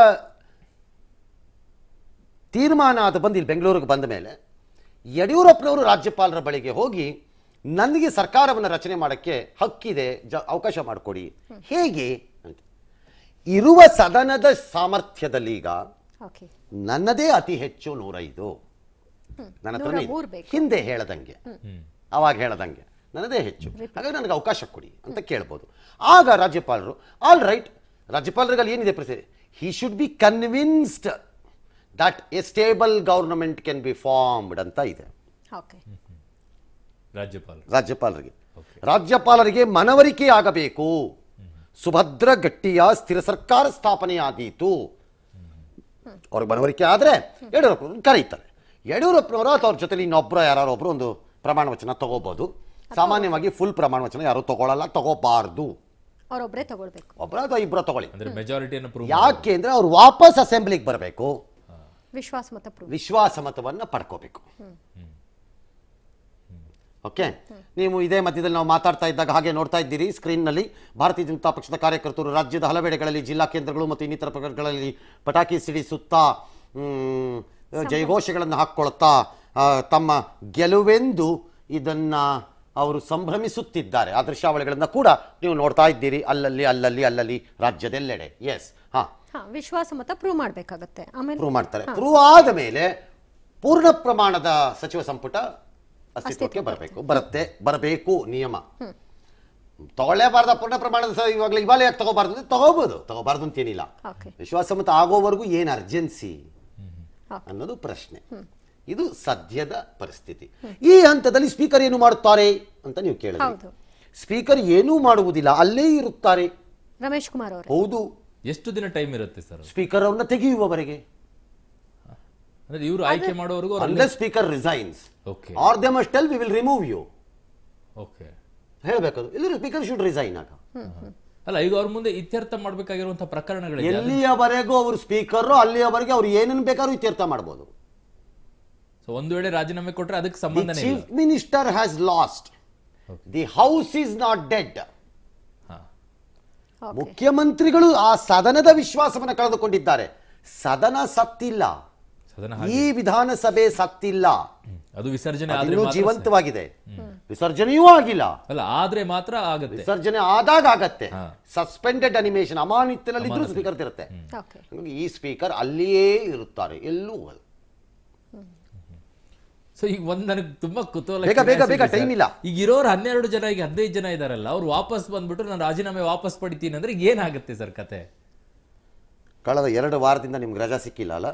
ತೀರ್ಮಾನ ಅದು ಬಂದು ಇಲ್ಲಿ ಬೆಂಗಳೂರಿಗೆ ಬಂದ ಮೇಲೆ ಯಡಿಯೂರಪ್ಪನವರು ರಾಜ್ಯಪಾಲರ ಬಳಿಗೆ ಹೋಗಿ ನನಗೆ ಸರ್ಕಾರವನ್ನು ರಚನೆ ಮಾಡೋಕ್ಕೆ ಹಕ್ಕಿದೆ ಜ ಅವಕಾಶ ಮಾಡಿಕೊಡಿ ಹೇಗೆ ಅಂತ ಇರುವ ಸದನದ ಸಾಮರ್ಥ್ಯದಲ್ಲಿ ಈಗ ಓಕೆ ನನ್ನದೇ ಅತಿ ಹೆಚ್ಚು ನೂರೈದು ನನ್ನ ಹತ್ರನೇ ಇದೆ. ಮೂರು ಬೇಕು. ಹಿಂದೆ ಹೇಳದಂಗೆ ಅವಾಗ ಹೇಳದಂಗೆ ನನ್ನದೇ ಹೆಚ್ಚು ಹಾಗಾಗಿ ನನಗೆ ಅವಕಾಶ ಕೊಡಿ ಅಂತ ಕೇಳ್ಬೋದು ಆಗ ರಾಜ್ಯಪಾಲರು ಆಲ್ ರೈಟ್ ರಾಜ್ಯಪಾಲರಿಗೆ ಏನಿದೆ ಪ್ರತಿ he should be convinced that a stable government can be formed ಅಂತ ಇದೆ ಓಕೆ ರಾಜ್ಯಪಾಲರು ರಾಜ್ಯಪಾಲರಿಗೆ ರಾಜ್ಯಪಾಲರಿಗೆ ಮನವರಿಕೆ ಆಗಬೇಕು ಸುಭದ್ರ ಗಟ್ಟಿಯ ಸ್ಥಿರ ಸರ್ಕಾರ ಸ್ಥಾಪನೆಯಾದೀತು ಅವ್ರಿಗೆ ಮನವರಿಕೆ ಆದರೆ ಯಡಿಯೂರಪ್ಪನವ್ರನ್ನ ಕರೀತಾರೆ ಯಡಿಯೂರಪ್ಪನವರು ಅಥವಾ ಅವ್ರ ಜೊತೆಲಿ ಇನ್ನೊಬ್ಬರು ಯಾರು ಒಬ್ರು ಒಂದು ಪ್ರಮಾಣ ವಚನ ತಗೋಬಹುದು ಸಾಮಾನ್ಯವಾಗಿ ಫುಲ್ ಪ್ರಮಾಣ ವಚನ ಯಾರು ತಗೊಳ್ಳಲ್ಲ ತಗೋಬಾರ್ದು ಅವರೊಬ್ಬರೇ ತಗೊಳ್ಬೇಕು ಒಬ್ಬರ ಅಥವಾ ಇಬ್ಬರ ತಗೊಳ್ಳಿ ಅಂದ್ರೆ ಮೆಜಾರಿಟಿಯನ್ನು ಪ್ರೂವ್ ಯಾಕೆ ಅಂದ್ರೆ ಅವ್ರು ವಾಪಸ್ ಅಸೆಂಬ್ಲಿಗೆ ಬರಬೇಕು ವಿಶ್ವಾಸ ಮತ ಪ್ರೂವ್ ವಿಶ್ವಾಸ ಮತವನ್ನು ಪಡ್ಕೋಬೇಕು ಓಕೆ ನೀವು ಇದೇ ಮಧ್ಯದಲ್ಲಿ ನಾವು ಮಾತಾಡ್ತಾ ಇದ್ದಾಗ ಹಾಗೆ ನೋಡ್ತಾ ಇದ್ದೀರಿ ಸ್ಕ್ರೀನ್ನಲ್ಲಿ ಭಾರತೀಯ ಜನತಾ ಪಕ್ಷದ ಕಾರ್ಯಕರ್ತರು ರಾಜ್ಯದ ಹಲವೆಡೆಗಳಲ್ಲಿ ಜಿಲ್ಲಾ ಕೇಂದ್ರಗಳು ಮತ್ತು ಇನ್ನಿತರ ಪ್ರಕರಣಗಳಲ್ಲಿ ಪಟಾಕಿ ಸಿಡಿಸುತ್ತಾ ಮ್, ಜಯಘೋಷಗಳನ್ನು ಹಾಕ್ಕೊಳ್ತಾ ಆ, ತಮ್ಮ ಗೆಲುವೆಂದು ಇದನ್ನ ಅವರು ಸಂಭ್ರಮಿಸುತ್ತಿದ್ದಾರೆ ಆ ದೃಶ್ಯಾವಳಿಗಳನ್ನು ಕೂಡ ನೀವು ನೋಡ್ತಾ ಇದ್ದೀರಿ ಅಲ್ಲಲ್ಲಿ ಅಲ್ಲಲ್ಲಿ ಅಲ್ಲಲ್ಲಿ ರಾಜ್ಯದೆಲ್ಲೆಡೆ ಎಸ್ ಹಾ ಹಾ ವಿಶ್ವಾಸ ಮತ ಪ್ರೂವ್ ಮಾಡ್ಬೇಕಾಗತ್ತೆ ಆಮೇಲೆ ಪ್ರೂವ್ ಮಾಡ್ತಾರೆ ಪ್ರೂವ್ ಆದ ಮೇಲೆ ಪೂರ್ಣ ಪ್ರಮಾಣದ ಸಚಿವ ಸಂಪುಟ ಅಸ್ತಿತ್ವಕ್ಕೆ ಬರಬೇಕು ಬರುತ್ತೆ ಬರಬೇಕು ನಿಯಮ ತಗೊಳ್ಳೇಬಾರ್ದ ಪೂರ್ಣ ಪ್ರಮಾಣದ ಸ- ಇವಾಗಲೇ ಇವಾಗಲೇ ಯಾಕೆ ತಗೋಬಾರ್ದು ಅಂದ್ರೆ ತಗೋಬಹುದು ತಗೋಬಾರ್ದು ಅಂತೇನಿಲ್ಲ ಓಕೆ ವಿಶ್ವಾಸಮತ ಆಗೋವರೆಗೂ ಏನು ಅರ್ಜೆನ್ಸಿ ಓಕೆ ಅನ್ನೋದು ಪ್ರಶ್ನೆ ಇದು ಸದ್ಯದ ಪರಿಸ್ಥಿತಿ ಈ ಹಂತದಲ್ಲಿ ಸ್ಪೀಕರ್ ಏನು ಮಾಡುತ್ತಾರೆ ಅಂತ ನೀವು ಕೇಳಿದ್ರಿ ಹೌದು. ಸ್ಪೀಕರ್ ಏನೂ ಮಾಡುವುದಿಲ್ಲ ಅಲ್ಲೇ ಇರುತ್ತಾರೆ ರಮೇಶ್ ಕುಮಾರ್ ಅವರೇ ಹೌದು ಎಷ್ಟು ದಿನ ಟೈಮ್ ಇರುತ್ತೆ ಸರ್ ಸ್ಪೀಕರ್ ಅವ್ರನ್ನ ತೆಗೆಯುವವರೆಗೆ ಅಂದ್ರೆ ಇವರು ಆಯ್ಕೆ ಮಾಡೋವರೆಗೂ ಅವ್ರು ಅಲ್ಲೇ speaker resigns okay or they must tell we will remove you okay ಹೇಳಬೇಕದು ಇಲ್ಲಿ ಸ್ಪೀಕರ್ ಶುಡ್ ರಿಸೈನ್ ಆಗ ಅಲ್ಲ ಈಗ ಅವ್ರ ಮುಂದೆ ಇತ್ಯರ್ಥ ಮಾಡ್ಬೇಕಾಗಿರುವಂತಹ ಪ್ರಕರಣಗಳಿದೆ ಎಲ್ಲಿಯವರೆಗೂ ಅವರು ಸ್ಪೀಕರ್ ಅಲ್ಲಿಯವರೆಗೆ ಅವ್ರು ಏನನ್ನು ಬೇಕಾದ್ರೂ ಇತ್ಯರ್ಥ ಮಾಡ್ಬೋದು ಸೊ ಒಂದು ವೇಳೆ ರಾಜೀನಾಮೆ ಕೊಟ್ರೆ ಅದಕ್ಕೆ ದಿ ಸಂಬಂಧನೇ ಇಲ್ಲ chief minister has lost the house is not dead ಹಾ ಓಕೆ ಮುಖ್ಯಮಂತ್ರಿಗಳು ಆ ಸದನದ ವಿಶ್ವಾಸವನ್ನು ಕಳೆದುಕೊಂಡಿದ್ದಾರೆ ಸದನ ಸತ್ತಿಲ್ಲ ಸದನ ಈ ವಿಧಾನಸಭೆ ಸತ್ತಿಲ್ಲ ಅದು ವಿಸರ್ಜನೆ ಆದ್ರೆ ಅದಿನ್ನೂ ಮಾತ್ರ ಜೀವಂತವಾಗಿದೆ ವಿಸರ್ಜನೆಯೂ ಆಗಿಲ್ಲ ಅಲ್ಲ ಆದ್ರೆ ಮಾತ್ರ ಆಗುತ್ತೆ ವಿಸರ್ಜನೆ ಆದಾಗ ಆಗತ್ತೆ ಹಾ. ಸಸ್ಪೆಂಡೆಡ್ ಅನಿಮೇಷನ್ ಅಮಾನಿತ್ತಿನಲ್ಲಿ ಇದ್ರೂ ಸ್ಪೀಕರ್ ಇರುತ್ತೆ ಓಕೆ ಹಾಗಾಗಿ ಈ ಸ್ಪೀಕರ್ ಅಲ್ಲಿಯೇ ಇರುತ್ತಾರೆ ಎಲ್ಲೂ ಹೋಗಲ್ಲ. ಸೊ ಈಗ ಒಂದ್ ನನಗೆ ತುಂಬಾ ಕುತೂಹಲ ಬೇಗ, ಬೇಗ, ಬೇಗ, curiosity time ಸರ್. ಇಲ್ಲ. ಈಗ ಇರೋರು ಹನ್ನೆರಡು ಜನ ಈಗ ಹದಿನೈದು ಜನ ಇದಾರಲ್ಲ ಅವ್ರು ವಾಪಸ್ ಬಂದ್ಬಿಟ್ಟು ನಾನು ರಾಜೀನಾಮೆ ವಾಪಸ್ ಪಡಿತೀನಿ ಅಂದ್ರೆ ಈಗ ಏನಾಗುತ್ತೆ ಸರ್ ಕತೆ ಕಳೆದ ಎರಡು ವಾರದಿಂದ ನಿಮ್ಗೆ ರಜಾ ಸಿಕ್ಕಿಲ್ಲ ಅಲ್ಲ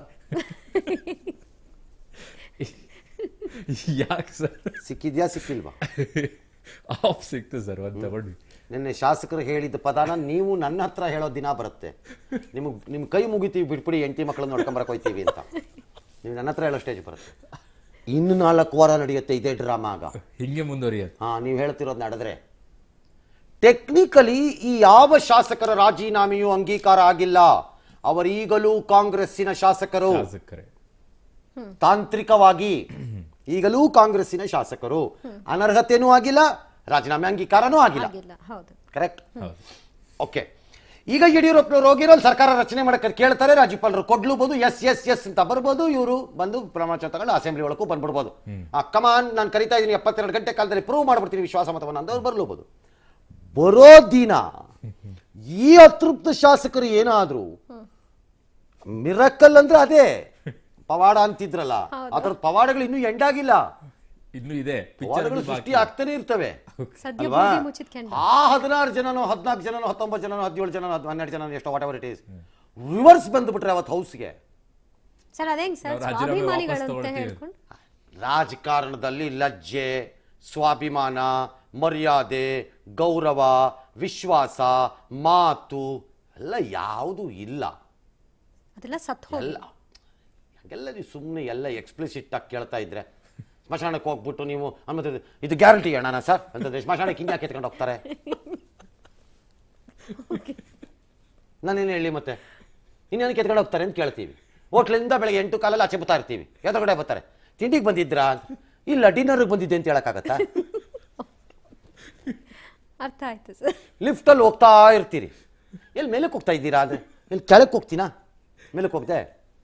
ಯಾಕೆ ಸರ್ ಸಿಕ್ಕಿದ್ಯಾ ಸಿಕ್ಕಿಲ್ವಾ ಆಫ್ ಸಿಕ್ತು ಸರ್ ಒಂದ್ ತಗೊಂಡ್ವಿ ನಿನ್ನೆ ಶಾಸಕರು ಹೇಳಿದ ಪದಾನ ನೀವು ನನ್ನ ಹತ್ರ ಹೇಳೋ ದಿನ ಬರುತ್ತೆ ನಿಮಗೆ ನಿಮ್ಮ ಕೈ ಮುಗಿತೀವಿ ಬಿಟ್ಬಿಡಿ ಹೆಂಡತಿ ಮಕ್ಕಳನ್ನ ನೋಡ್ಕೊಂಬರಕ್ ಹೋಯ್ತೀವಿ ಅಂತ ನೀವು ನನ್ನ ಹತ್ರ ಹೇಳೋ ಸ್ಟೇಜ್ ಬರುತ್ತೆ ಇನ್ನು ನಾಲ್ಕು ವಾರ ನಡೆಯುತ್ತೆ ಇದೇ ಡ್ರಾಮಾ ಆಗ ಹಿಂಗೆ ಮುಂದುವರಿಯೋದು ಹಾ ನೀವು ಹೇಳ್ತಿರೋದು ನಡೆದ್ರೆ ಟೆಕ್ನಿಕಲಿ ಈ ಯಾವ ಶಾಸಕರ ರಾಜೀನಾಮೆಯೂ ಅಂಗೀಕಾರ ಆಗಿಲ್ಲ ಅವರೀಗಲೂ ಕಾಂಗ್ರೆಸ್ಸಿನ ಶಾಸಕರು ಶಾಸಕರೇ ತಾಂತ್ರಿಕವಾಗಿ ಈಗಲೂ ಕಾಂಗ್ರೆಸ್ಸಿನ ಶಾಸಕರು ಅನರ್ಹತೆನೂ ಆಗಿಲ್ಲ ರಾಜೀನಾಮೆ ಅಂಗೀಕಾರನೂ ಆಗಿಲ್ಲ ಆಗಿಲ್ಲ ಹೌದು ಕರೆಕ್ಟ್ ಹೌದು ಓಕೆ ಈಗ ಯಡಿಯೂರಪ್ಪನವ್ರು ಹೋಗಿರೋ ಸರ್ಕಾರ ರಚನೆ ಮಾಡಕ್ಕೆ ಕೇಳ್ತಾರೆ ರಾಜ್ಯಪಾಲರು ಕೊಡ್ಲೂಬಹುದು ಎಸ್ ಎಸ್ ಎಸ್ ಅಂತ ಬರ್ಬೋದು ಇವರು ಬಂದು ಪ್ರಮಾಣ ತಗೊಂಡು ಅಸೆಂಬ್ಲಿ ಒಳಗೂ ಬಂದ್ಬಿಡ್ಬೋದು ಆ ಕಮಾನ್ ನಾನು ಕರಿತಾ ಇದ್ದೀನಿ ಎಪ್ಪತ್ತೆರಡು ಗಂಟೆ ಕಾಲದಲ್ಲಿ ಪ್ರೂವ್ ಮಾಡ್ಬಿಡ್ತೀನಿ ವಿಶ್ವಾಸ ಮತವನ್ನು ಅಂದವ್ರು ಬರ್ಲೂಬಹುದು ಬರೋ ದಿನ ಈ ಅತೃಪ್ತ ಶಾಸಕರು ಏನಾದ್ರು ಮಿರಕಲ್ ಅಂದ್ರೆ ಅದೇ ಪವಾಡ ಅಂತಿದ್ರಲ್ಲ ಅದರ ಪವಾಡಗಳು ಇನ್ನೂ ಎಂಡಾಗಿಲ್ಲ ಇನ್ನು ಇದೆ ಪವಾಡಗಳು ಪಿಕ್ಚರ್ ಸೃಷ್ಟಿ ಆಗ್ತಾನೆ ಇರ್ತವೆ ಸದ್ಯ ಅಲ್ವಾ ಬೂದಿ ಮುಚ್ಚಿದ ಕೆಂಡ ಆ ಹದಿನಾರು ಜನನೋ ಹದಿನಾಲ್ಕು ಜನನೋ ಹತ್ತೊಂಬತ್ತು ಜನನೋ ಹದಿನೇಳು ಜನ ಹನ್ನೆರಡು ಜನ ಎಷ್ಟೋ whatever it is reverse ಬಂದ್ಬಿಟ್ರೆ ಅವತ್ತು ಹೌಸ್ಗೆ ಸರ್ ಅದೇಂಗ್ ಸರ್ ನಾವು ರಾಜೀನಾಮೆ ಸ್ವಾಭಿಮಾನಿಗಳು ವಾಪಸ್ ಅಂತ ತಗೊಳ್ತೀವಿ. ಹೇಳ್ಕೊಂಡು ರಾಜಕಾರಣದಲ್ಲಿ ಲಜ್ಜೆ ಸ್ವಾಭಿಮಾನ ಮರ್ಯಾದೆ ಗೌರವ ವಿಶ್ವಾಸ ಮಾತು ಎಲ್ಲ ಯಾವುದೂ ಇಲ್ಲ ಅದೆಲ್ಲ ಸತ್ ಹೋಗಿ ಎಲ್ಲ ಹಾಗೆಲ್ಲ ನೀವು ಸುಮ್ಮನೆ ಎಲ್ಲ ಎಕ್ಸ್ಪ್ಲಿಸಿಟ್ ಆಗಿ ಕೇಳ್ತಾ ಇದ್ರೆ ಸ್ಮಶಾನಕ್ಕೆ ಹೋಗ್ಬಿಟ್ಟು ನೀವು ಆಮೇಲೆ ಇದು ಗ್ಯಾರಂಟಿ ಅಣ್ಣ ಸರ್ ಅಂತಂದ್ರೆ ಸ್ಮಶಾನಕ್ಕೆ ಹಿಂಗೆ ಯಾಕೆ ಎತ್ಕೊಂಡು ಹೋಗ್ತಾರೆ ನಾನೇನು ಹೇಳಿ ಮತ್ತೆ ಇನ್ನೇನಕ್ಕೆ ಎತ್ಕೊಂಡು ಹೋಗ್ತಾರೆ ಅಂತ ಕೇಳ್ತೀವಿ ಹೋಟ್ಲಿಂದ ಬೆಳಗ್ಗೆ ಎಂಟು ಕಾಲಲ್ಲಿ ಆಚೆ ಬರ್ತಾ ಇರ್ತೀವಿ ಎದುರುಗಡೆ ಬರ್ತಾರೆ ತಿಂಡಿಗೆ ಬಂದಿದ್ರಾ ಇಲ್ಲ ಡಿನ್ನರ್ಗೆ ಬಂದಿದ್ದೆ ಅಂತ ಹೇಳಕ್ಕಾಗತ್ತಾ ಅರ್ಥ ಆಯ್ತು ಸರ್ ಲಿಫ್ಟಲ್ಲಿ ಹೋಗ್ತಾ ಇರ್ತೀರಿ ಎಲ್ಲಿ ಮೇಲಕ್ಕೆ ಹೋಗ್ತಾ ಇದ್ದೀರಾ ಅಂದರೆ ಎಲ್ಲಿ ಕೆಳಕ್ಕೆ ಹೋಗ್ತೀನಾ ಮೇಲಕ್ಕೆ ಹೋಗ್ದೆ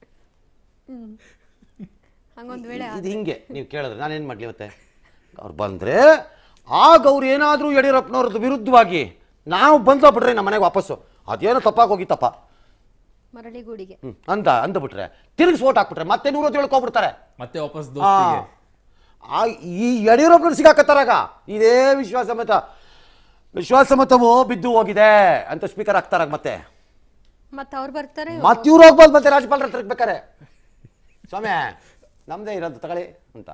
ಹಂಗೊಂದ್ ವೇಳೆ ಇದು ಹಿಂಗೆ ನೀವು ಕೇಳಿದ್ರೆ ನಾನೇನು ಮಾಡಲಿ ಮತ್ತೆ ಅವ್ರು ಬಂದರೆ ಆಗ ಅವ್ರು ಏನಾದರೂ ಯಡಿಯೂರಪ್ಪನವ್ರದ್ದು ವಿರುದ್ಧವಾಗಿ ನಾವು ಬಂದೋಗ್ಬಿಟ್ರೆ ನಮ್ಮ ಮನೆಗೆ ವಾಪಸ್ಸು ಅದೇನೋ ತಪ್ಪಾಗಿ ಹೋಗಿತ್ತಪ್ಪ ಮರಳಿಗೂಡಿಗೆ ಹ್ಮ್, ಅಂತ ಅಂದ್ಬಿಟ್ರೆ ತಿರುಗಿಸಿ ಓಟ್ ಹಾಕ್ಬಿಟ್ರೆ ಮತ್ತೆ ನೂರ ಹೋಗ್ಬಿಡ್ತಾರೆ ಮತ್ತೆ ವಾಪಸ್ ಆ, ದೋಸ್ತಿಗೆ ಆ, ಈ ಯಡಿಯೂರಪ್ಪನ ಸಿಗಾಕತ್ತಾರಾಗ ಇದೇ ವಿಶ್ವಾಸ ಮತ ವಿಶ್ವಾಸ ಮತವು ಬಿದ್ದು ಹೋಗಿದೆ ಅಂತ ಸ್ಪೀಕರ್ ಹಾಕ್ತಾರಾಗ ಮತ್ತೆ ಮತ್ತೆ ಅವ್ರು ಬರ್ತಾರೆ ಮತ್ತೆ ಇವ್ರು ಹೋಗ್ಬೋದು ಮತ್ತೆ ರಾಜ್ಯಪಾಲರ ಹತ್ರ ಬೇಕಾರೆ ಸ್ವಾಮಿ ನಮ್ದೇ ಇರೋದು ತಗೊಳ್ಳಿ ಅಂತ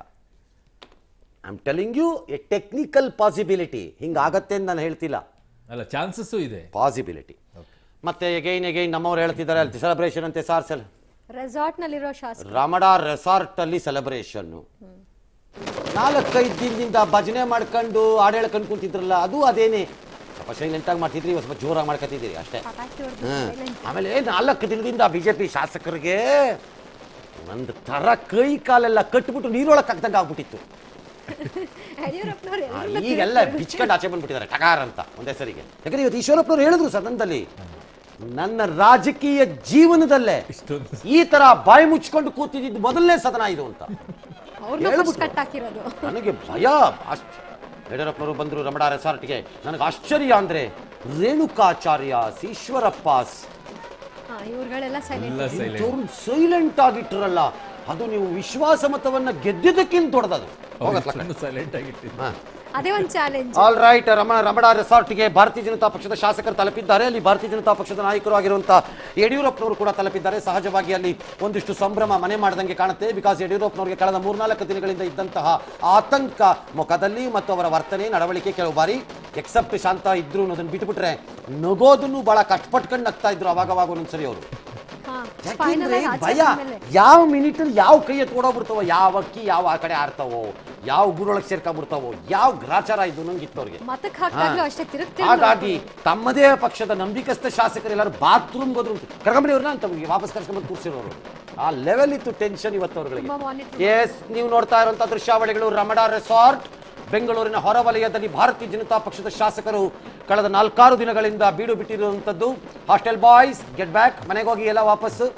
I am telling you a technical possibility ಹಿಂಗಾಗತ್ತೆ ಅಂತ ನಾನು ಹೇಳ್ತಿಲ್ಲ ಅಲ್ಲ ಚಾನ್ಸಸ್ಸು ಇದೆ ಪಾಸಿಬಿಲಿಟಿ ಮತ್ತೆ ಎಗೈನ್ ಎಗೈನ್ ನಮ್ಮವ್ರು ಹೇಳ್ತಿದ್ದಾರೆ ಅಲ್ಲಿ ಸೆಲೆಬ್ರೇಷನ್ ಅಂತೆ ಸಾರ್ ಸೆಲ್ ರೆಸಾರ್ಟ್ ನಲ್ಲಿರೋ ಶಾಸಕ ರಮಣ ರೆಸಾರ್ಟ್ ಅಲ್ಲಿ ಸೆಲೆಬ್ರೇಷನ್ನು ನಾಲ್ಕೈದು ದಿನದಿಂದ ಭಜನೆ ಮಾಡ್ಕೊಂಡು ಹಾಡು ಹೇಳ್ಕೊಂಡು ಕುಂತಿದ್ರಲ್ಲ ಅದು ಅದೇನೆ ಸ್ವಲ್ಪ ಸೈಲೆಂಟ್ ಆಗಿ ಮಾಡ್ತಿದ್ರಿ ಇವತ್ತು ಸ್ವಲ್ಪ ಜೋರಾಗಿ ಮಾಡ್ಕೊತಿದ್ದೀರಿ ಅಷ್ಟೇ ಪಟಾಕಿ ಹೊಡೆದು ಹ್ಮ್. ಆಮೇಲೆ ನಾಲ್ಕು ದಿನದಿಂದ ಬಿಜೆಪಿ ಶಾಸಕರಿಗೆ ಒಂದು ತರ ಕೈ ಕಾಲೆಲ್ಲ ಕಟ್ಬಿಟ್ಟು ನೀರೊಳಗೆ ಹಾಕ್ದಂಗೆ ಆಗ್ಬಿಟ್ಟಿತ್ತು ಯಡಿಯೂರಪ್ಪನವ್ರು ಆ, ಎಲ್ಲರನ್ನೂ ಈಗೆಲ್ಲ ಬಿಚ್ಕೊಂಡು ಆಚೆ ಬಂದ್ಬಿಟ್ಟಿದ್ದಾರೆ ಟಗಾರ್ ಅಂತ ಒಂದೇ ಸರಿಗೆ ಯಾಕಂದ್ರೆ ಇವತ್ತು ಈಶ್ವರಪ್ಪನವ್ರು ಹೇಳಿದ್ರು ಸದನದಲ್ಲಿ ನನ್ನ ರಾಜಕೀಯ ಜೀವನದಲ್ಲೇ ಇಷ್ಟೊಂದು ಈ ತರ ಬಾಯಿ ಮುಚ್ಕೊಂಡು ಕೂತಿದ್ದು ಮೊದಲನೇ ಸದನ ಇದು ಅಂತ ಅವ್ರನ್ನೂ ಹೇಳ್ಬಿಟ್ರು. ಫಸ್ಟ್ ಕಟ್ ಹಾಕಿರೋದು ನನಗೆ ಭಯ ಅಷ್ಟ್ ಯಡಿಯೂರಪ್ಪನವರು ಬಂದರು ರಮಣ ರೆಸಾರ್ಟ್ಗೆ ನನಗೆ ಆಶ್ಚರ್ಯ ಅಂದ್ರೆ ರೇಣುಕಾಚಾರ್ಯ ಈಶ್ವರಪ್ಪ ಹಾ ಇವ್ರುಗಳೆಲ್ಲ ಸೈಲೆಂಟ್ ಎಲ್ಲ ಸೈಲೆಂಟ್ ಸೈಲೆಂಟ್ ಆಗಿಟ್ರಲ್ಲ ಅದು ನೀವು ವಿಶ್ವಾಸ ಮತವನ್ನ ಗೆದ್ದಿದ್ದಕ್ಕಿಂತ ದೊಡ್ಡದದು ಸೈಲೆಂಟ್ ಆಗಿಟ್ಟಿದ್ದು ಹಾ ಅದೇ ಒಂದು challenge all right Ramana Ramana ರೆಸಾರ್ಟ್ಗೆ ಭಾರತೀಯ ಜನತಾ ಪಕ್ಷದ ಶಾಸಕರು ತಲುಪಿದ್ದಾರೆ ಅಲ್ಲಿ ಭಾರತೀಯ ಜನತಾ ಪಕ್ಷದ ನಾಯಕರು ಆಗಿರುವಂತಹ ಯಡಿಯೂರಪ್ಪನವರು ಕೂಡ ತಲುಪಿದ್ದಾರೆ ಸಹಜವಾಗಿ ಅಲ್ಲಿ ಒಂದಿಷ್ಟು ಸಂಭ್ರಮ ಮನೆ ಮಾಡದಂಗೆ ಕಾಣುತ್ತೆ ಬಿಕಾಸ್ ಯಡಿಯೂರಪ್ಪನವರಿಗೆ ಕಳೆದ ಮೂರ್ನಾಲ್ಕು ದಿನಗಳಿಂದ ಇದ್ದಂತಹ ಆತಂಕ ಮುಖದಲ್ಲಿ ಮತ್ತು ಅವರ ವರ್ತನೆ ನಡವಳಿಕೆ ಕೆಲವು ಬಾರಿ ಎಕ್ಸೆಪ್ಟ್ ಶಾಂತ ಇದ್ರು ಅನ್ನೋದನ್ನ ಬಿಟ್ಬಿಟ್ರೆ ನಗೋದನ್ನು ಬಹಳ ಕಟ್ಪಟ್ಕೊಂಡು ನಗ್ತಾ ಇದ್ರು ಅವಾಗವಾಗ ಒಂದೊಂದ್ಸರಿ ಅವರು ಹಾ ಫೈನಲ್ ಯಾಕೆಂದ್ರೆ ಆಗಿ ಭಯ ಆಚೆ ಮೇಲೆ ಯಾವ ಮಿನಿಟಲ್ಲಿ ಯಾವ ಕೈ ಎತ್ಕೊಡೋಗ್ಬಿಡ್ತಾವೋ ಯಾವ ಅಕ್ಕಿ ಯಾವ ಆ ಕಡೆ ಆಡ್ತಾವೋ ಯಾವ ಗುರೊಳಗೆ ಸೇರ್ಕೊಂಡ್ಬಿಡ್ತಾವೋ ಯಾವ ಗ್ರಾಚಾರ ಇದು ನಂಗಿತ್ತವ್ರಿಗೆ ಮತಕ್ಕೆ ಹಾಕ್ದಾಗ್ಲೂ ಅಷ್ಟೇ ತಿರುಗ್ತಿರು ಹಾಗಾಗಿ ತಮ್ಮದೇ ಪಕ್ಷದ ನಂಬಿಕಸ್ಥ ಶಾಸಕರೆಲ್ಲರೂ ಬಾತ್ರೂಮ್ ಹೋದ್ರು ಕರ್ಕೊಂಬಡಿ ಅವ್ರನ್ನ ಅಂತ ವಾಪಸ್ ಕರ್ಕೊಂಡ್ಬಂದು ಕೂರ್ಸಿರೋರು ಆ ಲೆವೆಲ್ ಇತ್ತು ಟೆನ್ಷನ್ ಇವತ್ತು ಅವ್ರುಗಳಿಗೆ ತುಂಬಾ monitor ಎಸ್ ನೀವು ನೋಡ್ತಾ ಇರುವಂತಹ ದೃಶ್ಯಾವಳಿಗಳು ರಮಣ ರೆಸಾರ್ಟ್ ಬೆಂಗಳೂರಿನ ಹೊರವಲಯದಲ್ಲಿ ಭಾರತೀಯ ಜನತಾ ಪಕ್ಷದ ಶಾಸಕರು ಕಳೆದ ನಾಲ್ಕಾರು ದಿನಗಳಿಂದ ಬೀಡು ಬಿಟ್ಟಿರುವಂಥದ್ದು ಹಾಸ್ಟೆಲ್ ಬಾಯ್ಸ್ ಗೆಟ್ ಬ್ಯಾಕ್ ಮನೆಗೆ ಹೋಗಿ ಎಲ್ಲ ವಾಪಸ್ಸು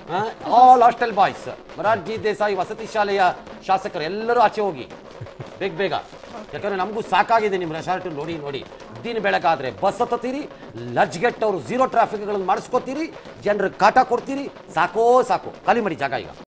all hostel boys Morarji Desai ವಸತಿ ಶಾಲೆಯ ಶಾಸಕರು ಎಲ್ಲರೂ ಆಚೆ ಹೋಗಿ ಬೇಗ ಬೇಗ ಯಾಕಂದ್ರೆ ನಮಗೂ ಸಾಕಾಗಿದೆ ನಿಮ್ಮ ರೆಸಾರ್ಟ್ ನೋಡಿ ನೋಡಿ ದಿನ ಬೆಳಗಾದ್ರೆ ಬಸ್ ಹತ್ತೀರಿ ಲಜ್ಗೆಟ್ಟವರು ಝೀರೋ ಟ್ರಾಫಿಕ್ಗಳನ್ನು ಮಾಡಿಸ್ಕೋತೀರಿ ಜನರಿಗೆ ಕಾಟ ಕೊಡ್ತೀರಿ ಸಾಕೋ ಸಾಕು ಖಾಲಿ ಮಾಡಿ ಜಾಗ ಈಗ